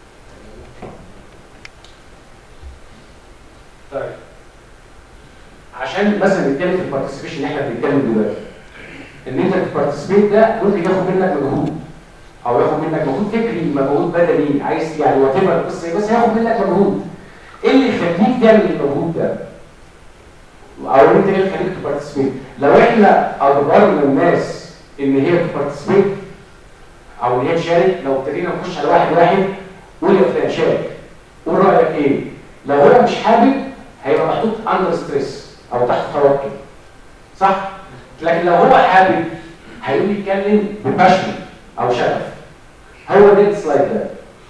طيب عشان مثلا نتكلم في البارتيسيبيشن اللي احنا بنتكلم دلوقتي ان انت تبارتيسيبيت ده ممكن ياخد منك مجهود او ياخد منك مجهود فكري مجهود بدني عايز يعني وات ايفر بس بس هياخد منك مجهود ايه اللي يخليك تعمل المجهود ده؟ او انت ايه اللي يخليك تبارتيسيبيت؟ لو احنا اجبرنا الناس ان هي تبارتيسيبيت او ان هي تشارك لو ابتدينا نخش على واحد واحد قول يا فلان شارك قول رايك ايه؟ لو هو مش حابب هيبقى محطوط اندر ستريس او تحت توتر صح؟ لكن لو هو حابب هيقول يتكلم بباشن او شغف هو ده السلايد ده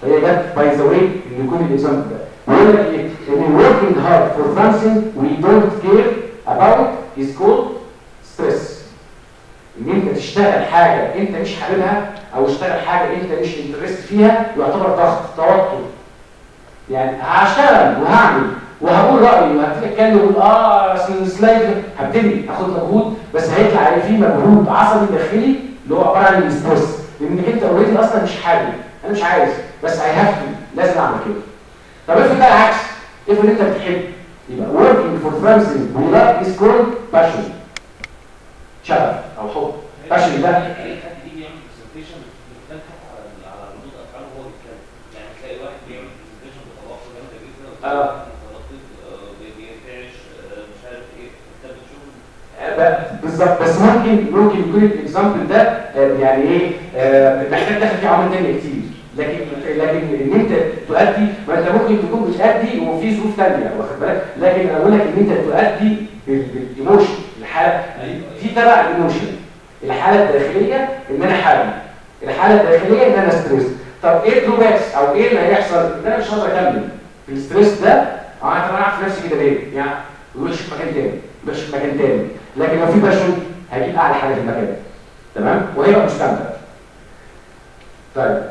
هي جت باي ذا واي ان يكون الاكزامبل ده بيقول لك ايه ان working hard for something we don't care about is called stress ان انت تشتغل حاجه انت مش حاببها او تشتغل حاجه انت مش انترست فيها يعتبر ضغط توتر يعني هشتغل وهعمل وهقول رايي وهبتدي اتكلم واقول اه اصل السلايد هبتدي اخد مجهود بس هيطلع عليه فيه مجهود عصبي داخلي اللي هو عباره عن الستريس لانك انت اوريدي اصلا مش حابب انا مش عايز بس اي هاف لازم اعمل كده طب افرض بقى العكس افرض انت بتحب يبقى working for something we love is called passion شغف او حب passion ده اي حد يجي يعمل برزنتيشن بيتكلم على على ردود افعاله وهو بيتكلم يعني تلاقي واحد بيعمل برزنتيشن بطلاقه جامده جدا آه. متلطف آه، بي- بيرتعش آه، مش عارف ايه انت بتشوف بقى- بالظبط بس ممكن ممكن يكون الاكزامبل ده آه، يعني ايه آه، محتاج داخل فيه عوامل تانية كتير لكن لكن ان انت تؤدي ما انت ممكن تكون بتأدي وفي ظروف تانية واخد بالك لكن انا بقول لك ان انت تؤدي بال- بالايموشن الحاله في تبع الايموشن الحاله الداخليه ان انا حابب الحاله الداخليه ان انا ستريس طب ايه الدروباكس او ايه اللي هيحصل ان انا مش هقدر اكمل في الستريس ده اه طب انا عارف نفسي كده ليه يعني ويمشي في مكان تاني يمشي في مكان تاني لكن لو في باشون هيجيب اعلى حاجه في المكان تمام وهيبقى مستمتع طيب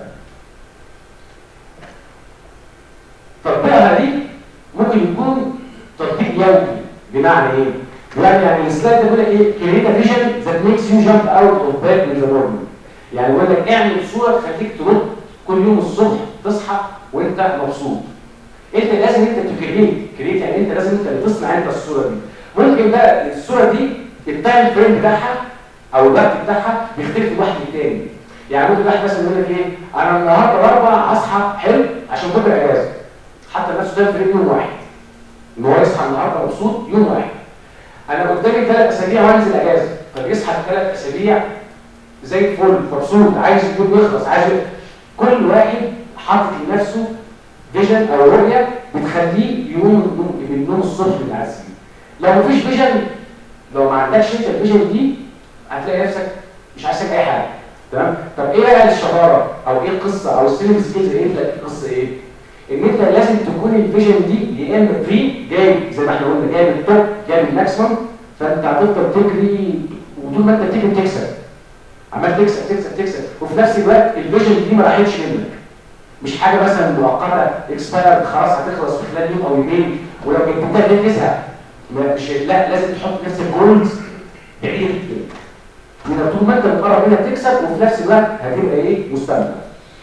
تطبيقها دي ممكن يكون تطبيق يومي بمعنى ايه؟ يعني يعني السلايد ده بيقول لك ايه؟ create a vision that makes you jump out of bed in the morning يعني بيقول لك اعمل صوره تخليك تنط كل يوم الصبح تصحى وانت مبسوط انت لازم انت تكريت كريت يعني انت لازم انت اللي تصنع انت الصوره دي ممكن بقى الصوره دي التايم فريم بتاعها او الوقت بتاعها بيختلف من واحد للتاني يعني ممكن واحد مثلا يقول لك ايه انا النهارده الاربع هصحى حلو عشان بكره اجازه حتى نفسه تايم فريم يوم واحد ان هو يصحى النهارده مبسوط يوم واحد انا قدامي ثلاث اسابيع وانزل اجازه فبيصحى في ثلاث اسابيع زي الفل مبسوط عايز اليوم يخلص عايز ي- كل واحد حاطط لنفسه فيجن او رؤيه بتخليه يقوم من النوم- من النوم الصبح متعزم لو مفيش فيجن لو ما عندكش انت الفيجن دي هتلاقي نفسك مش عايز تعمل اي حاجه تمام طب ايه بقى الشطاره او ايه القصه او السيلف سكيلز ايه بتاعت القصه ايه ان انت لازم تكون الفيجن دي يا اما فري جاي زي ما احنا قلنا جاي من التوب جاي من الماكسيمم فانت هتفضل تجري وطول ما انت بتجري بتكسب عمال تكسب تكسب تكسب وفي نفس الوقت الفيجن دي ما راحتش منك مش حاجه مثلا مؤقته اكسبايرد خلاص هتخلص في خلال يوم او يومين ولو جبتها ليه تزهق ما- مش لا لازم تحط نفسك جولز بعيد جدا يبقى طول ما انت مقرب منها تكسب وفي نفس الوقت هتبقى ايه مستمتع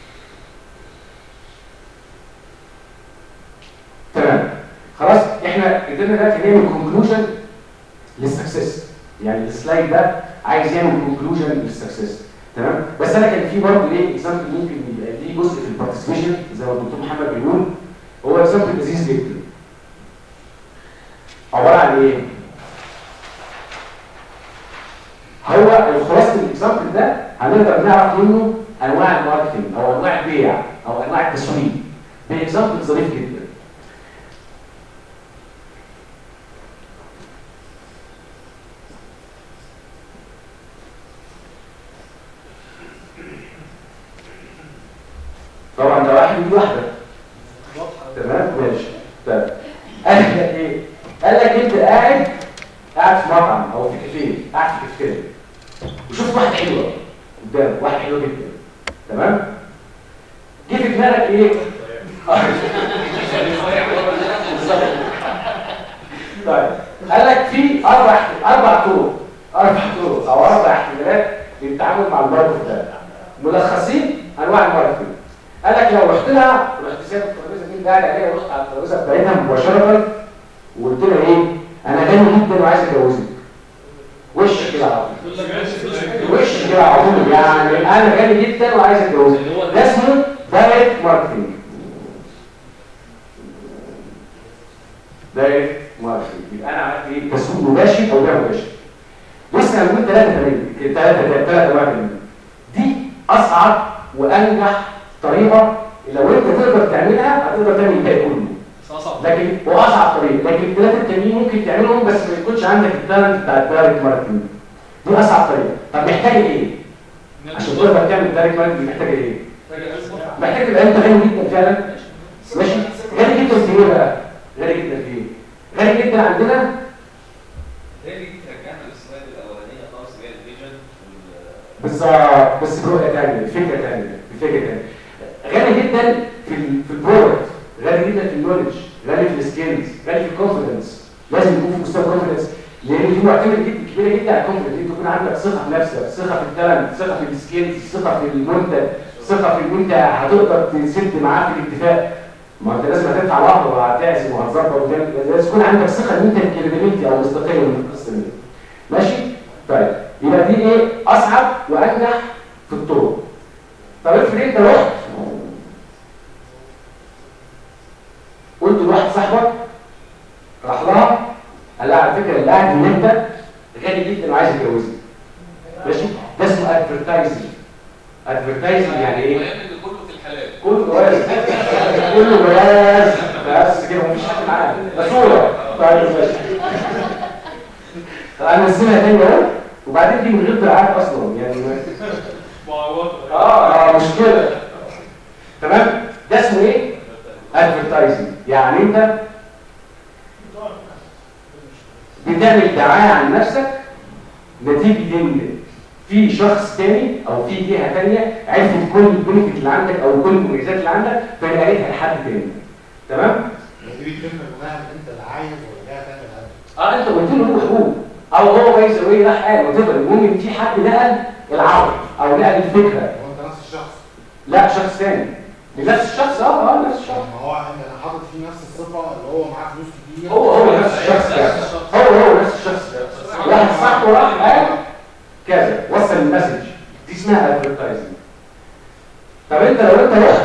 تمام خلاص احنا قدرنا دلوقتي نعمل كونكلوجن للسكسس يعني السلايد ده عايز يعمل كونكلوجن للسكسس تمام بس انا كان في برضه ايه اكزامبل ممكن يبقى ليه جزء في البارتيسيبيشن زي ما الدكتور محمد بيقول هو اكزامبل لذيذ جدا عباره عن ايه؟ هو الخلاصه الاكزامبل ده هنقدر نعرف منه انواع الماركتنج او انواع البيع او انواع التسويق باكزامبل ظريف جدا طبعا ده واحد ودي واحده تمام ماشي طيب قال لك ايه قال لك انت قاعد قاعد في مطعم او في كافيه قاعد في كافيه وشفت واحده حلوه قدامك واحده حلوه جدا تمام جه في دماغك ايه بالظبط. طيب قال لك في اربع اربع طرق اربع طرق او اربع احتمالات للتعامل مع الماركت ده ملخصين انواع الماركتنج قال لك لو رحت لها رحت سايب الترابيزه دي اللي قاعد عليها ورحت على الترابيزه بتاعتها مباشره وقلت لها ايه انا غني جدا وعايز اتجوزك وش كده على طول وش كده على طول يعني انا غني جدا وعايز اتجوزك ده اسمه دايركت ماركتنج دايركت ماركتنج يبقى انا عملت ايه تسويق مباشر او غير مباشر لسه هنقول ثلاثه كمان ثلاثه ثلاثه انواع كمان دي اصعب وانجح طريقه لو انت تقدر تعملها هتقدر تعمل الباقي كله لكن واصعب طريقه لكن الثلاثه التانيين ممكن تعملهم بس ما يكونش عندك التالنت بتاع الدايركت ماركتنج دي اصعب طريقه طب محتاج ايه عشان تقدر تعمل الدايركت ماركتنج محتاج ايه محتاج تبقى انت غني جدا فعلا ماشي غني جدا في ايه بقى؟ غني جدا في ايه؟ غني جدا عندنا هي دي ترجعنا للسلايد الاولانيه خالص اللي هي الفيجن وال- بالظبط بس برؤيه ثانيه بفكره ثانيه بفكره ثانيه غني جدا في ال في البرودكت غني جدا في النولج غني في السكيلز غني في الكونفدنس لازم يكون في مستوى كونفدنس لان دي معتمد جدا كبيره جدا على الكونفدنس انت تكون عندك ثقه في نفسك ثقه في التالنت ثقه في السكيلز ثقه في المنتج ثقه في ان انت هتقدر تسد معاه في الاتفاق ما انت لازم هتدفع لحظه وهتعزم وهتظبط وتعمل لازم يكون عندك ثقه ان انت الكريديبيلتي او المصداقيه من القصه دي ماشي طيب يبقى دي ايه اصعب وانجح في الطرق طب افرض انت رحت قلت لواحد صاحبك راح لها قال لها على فكره اللي قاعد ان انت غني جدا وعايز يتجوزك ماشي ده اسمه ادفرتايزنج ادفرتايزنج يعني ايه المهم ان كله في الحلال كله جواز كله جواز بس كده مفيش حد معاه ده صورة طيب ماشي انا نسيبها تاني اهو وبعدين دي من غير دراعات اصلا يعني معوضة اه اه مشكلة تمام ده اسمه ايه؟ ادفرتايزنج يعني انت بتعمل دعاية عن نفسك نتيجة ان في شخص تاني او في جهة تانية عرفت كل البنفيت اللي عندك او كل المميزات اللي عندك فنقلتها لحد تاني تمام؟ بس دي بتفرق بناء انت اللي عايز ولا جاي تعمل قبل اه انت قلت له روح قول او هو باي ذا واي راح قال وتبقى المهم ان في حد نقل العرض او نقل الفكره هو انت نفس الشخص لا شخص تاني لنفس الشخص اه اه نفس الشخص ما هو انت انا حاطط فيه نفس الصفه اللي هو معاه فلوس كتير هو هو نفس الشخص ده هو هو نفس الشخص ده واحد صاحبه راح قال كذا وصل المسج دي اسمها ادفرتايزنج طب انت لو انت رحت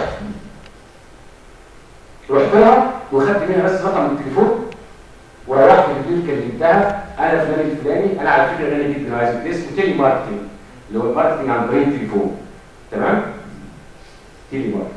رحت لها وخدت منها بس رقم التليفون ورحت بالليل كلمتها انا فلان الفلاني انا على فكره غني جدا وعايز ده اسمه تيلي ماركتنج اللي هو الماركتنج عن طريق التليفون تمام تيلي ماركتنج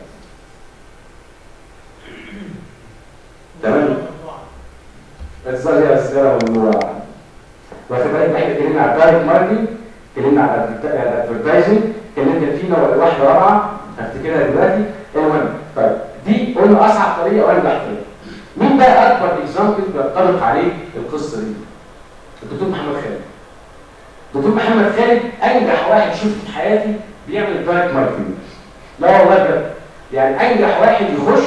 تمام الظاهر هي السيره والنوع واخد بالك احنا اتكلمنا على الدايركت ماركتنج اتكلمنا على الادفرتايزنج اتكلمنا فينا واحده رابعه هفتكرها دلوقتي المهم طيب دي قلنا اصعب طريقه وانجح طريقه مين بقى اكبر اكزامبل بينطبق عليه القصه دي الدكتور محمد خالد الدكتور محمد خالد انجح واحد شفته في حياتي بيعمل الدايركت ماركتنج لا والله بجد يعني انجح واحد يخش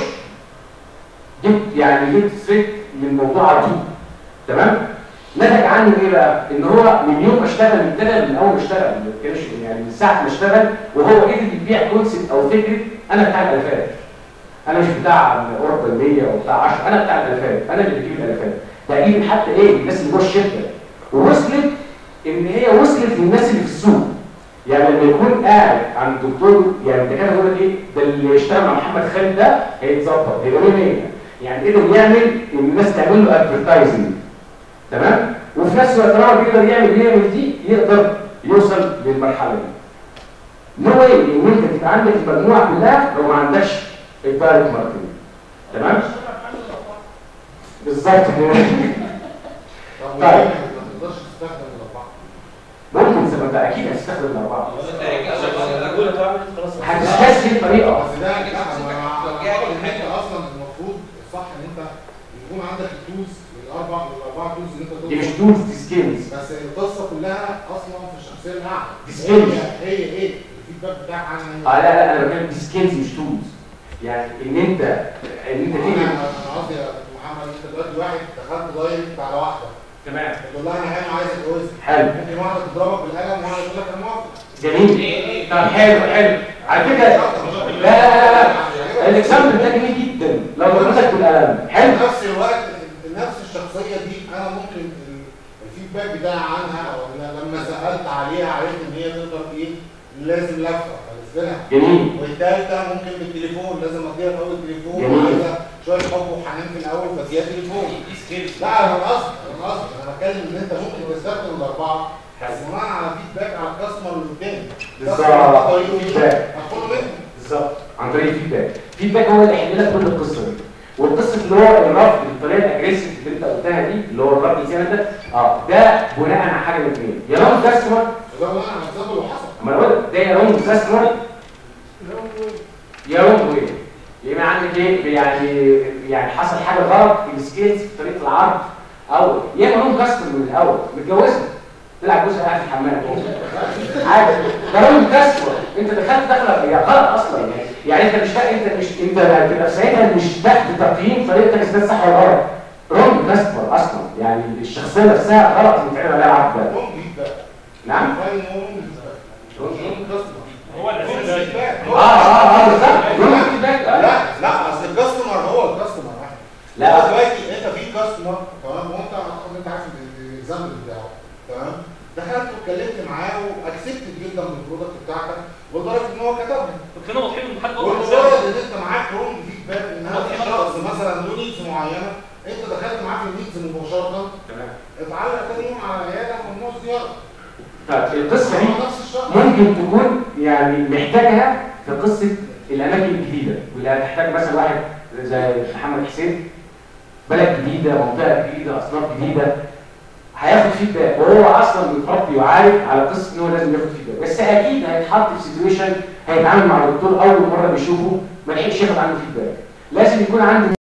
جبت يعني جبت ستريت من الموضوع على طول تمام نتج عنه ايه بقى ان هو من يوم ما اشتغل ابتدى من اول ما اشتغل ما كانش يعني من ساعه ما اشتغل وهو قدر يبيع كونسيبت او فكره انا بتاع الالفات انا مش بتاع اوروبا 100 او بتاع 10 انا بتاع الالفات انا اللي بجيب الالفات تقريبا حتى ايه الناس اللي جوه الشركه ووصلت ان هي وصلت للناس اللي في السوق يعني لما يكون قاعد عند دكتور يعني الدكاتره يقول لك ايه ده اللي يشتغل مع محمد خالد ده هيتظبط هيبقى 100 يعني قدر يعمل ان الناس تعمل له ادفرتايزنج تمام وفي نفس الوقت طالما بيقدر يعمل يعمل دي يقدر يوصل للمرحله دي نو واي ان انت تبقى عندك المجموعه كلها لو ما عندكش الدايركت ماركتنج تمام بالظبط كده طب طيب. وليه ما تقدرش تستخدم الاربعه ممكن زي ما انت اكيد هتستخدم الاربعه كل تعمل خلاص هتستسهل الطريقه بس ده لا لكن ما حضرتك ما- بتوجهك أعتقد إن للحتة. انت اصلا المفروض الصح ان انت يكون عندك التولز الاربع الاربعه تولز اللي انت دي مش توصل تولز دي سكيلز بس القصه كلها اصلا في الشخصيه الاعلى دي skills. هي هي ايه الفيدباك بتاعك عنها اه ايه لا لا انا بتكلم دي سكيلز مش تولز يعني ان انت ان انت انا تيجي أنا قصدي يا دكتور محمد انت دلوقتي واحد دخلت دايركت على واحده تمام تقول لها انا هنا عايز اتجوزك حلو ممكن واحده تضربك بالقلم وواحده تقول لك انا موافق جميل طب حلو حلو على فكره لا لا لا لا الاكزامبل ده جميل جدا لو ضربتك بالقلم حلو في نفس الوقت نفس الشخصيه دي انا ممكن ال- الفيدباك بتاعي عنها او أنا لما سالت عليها عرفت ان هي تقدر ايه لازم لفه فلسه لها جميل والثالثه ممكن بالتليفون لازم اديها الاول تليفون جميل. وعايزه شويه حب وحنان في الاول فاديها تليفون دي سكيلز لا انا قصدي انا قصدي انا بتكلم ان انت ممكن تستخدم الاربعه بس بناء على فيدباك على الكاستمر اللي قدامك بالظبط. الكاستمر ده طريقه ايه؟ فيدباك. هتاخده منه بالظبط عن طريق الفيدباك الفيدباك هو اللي هيحل لك كل القصه دي والقصه اللي هو الرفض بالطريقه الاجريسيف اللي انت قلتها دي اللي هو الرفض الزياده ده اه ده بناء على حاجه من اثنين يا رونج كاستمر وده بناء على الزمن اللي حصل اما انا اقول لك ده يا رونج كاستمر يا رونج يعني يعني حصل حاجه غلط في السكيلز في طريقه العرض او يا اما لهم كاستمر من الاول متجوزه تلعب جزء قاعد في الحمام عادي ده لهم كاستمر انت دخلت دخله هي غلط اصلا يعني يعني انت مش انت مش انت هتبقى ساعتها مش تحت تقييم طريقتك اذا صح ولا غلط رونج كاستمر اصلا يعني الشخصيه نفسها غلط اللي بتعمل عليها عرض ده رونج فيدباك نعم فاين رونج فيدباك هو اللي رونج أساس فيدباك اه اه اه بالظبط رونج فيدباك آه. لا لا اصل الكاستمر هو الكاستمر واحد لا دلوقتي انت في كاستمر تمام وانت اعتقد انت عارف الاكزامبل بتاعه تمام دخلت واتكلمت معاه واكسبتد جدا من البرودكت بتاعتك لدرجه ان هو كتبها كنا واضحين ان حد واضح والمجرد ان انت معاك رونج فيدباك ان هذا واضحين الشخص مثلا له نيدز معينه انت دخلت معاه في النيدز مباشره تمام اتعلق تاني يوم على العياده ممنوع زياره طيب القصه دي هو نفس الشخص ممكن تكون يعني محتاجها في قصه الاماكن الجديده واللي هتحتاج مثلا واحد زي محمد حسين بلد جديده منطقه جديده اصناف جديده هياخد فيدباك وهو اصلا متربي وعارف على قصه ان هو لازم ياخد فيدباك بس اكيد هيتحط في سيتويشن هيتعامل مع دكتور اول مره بيشوفه ما لحقش ياخد عنه فيدباك لازم يكون عنده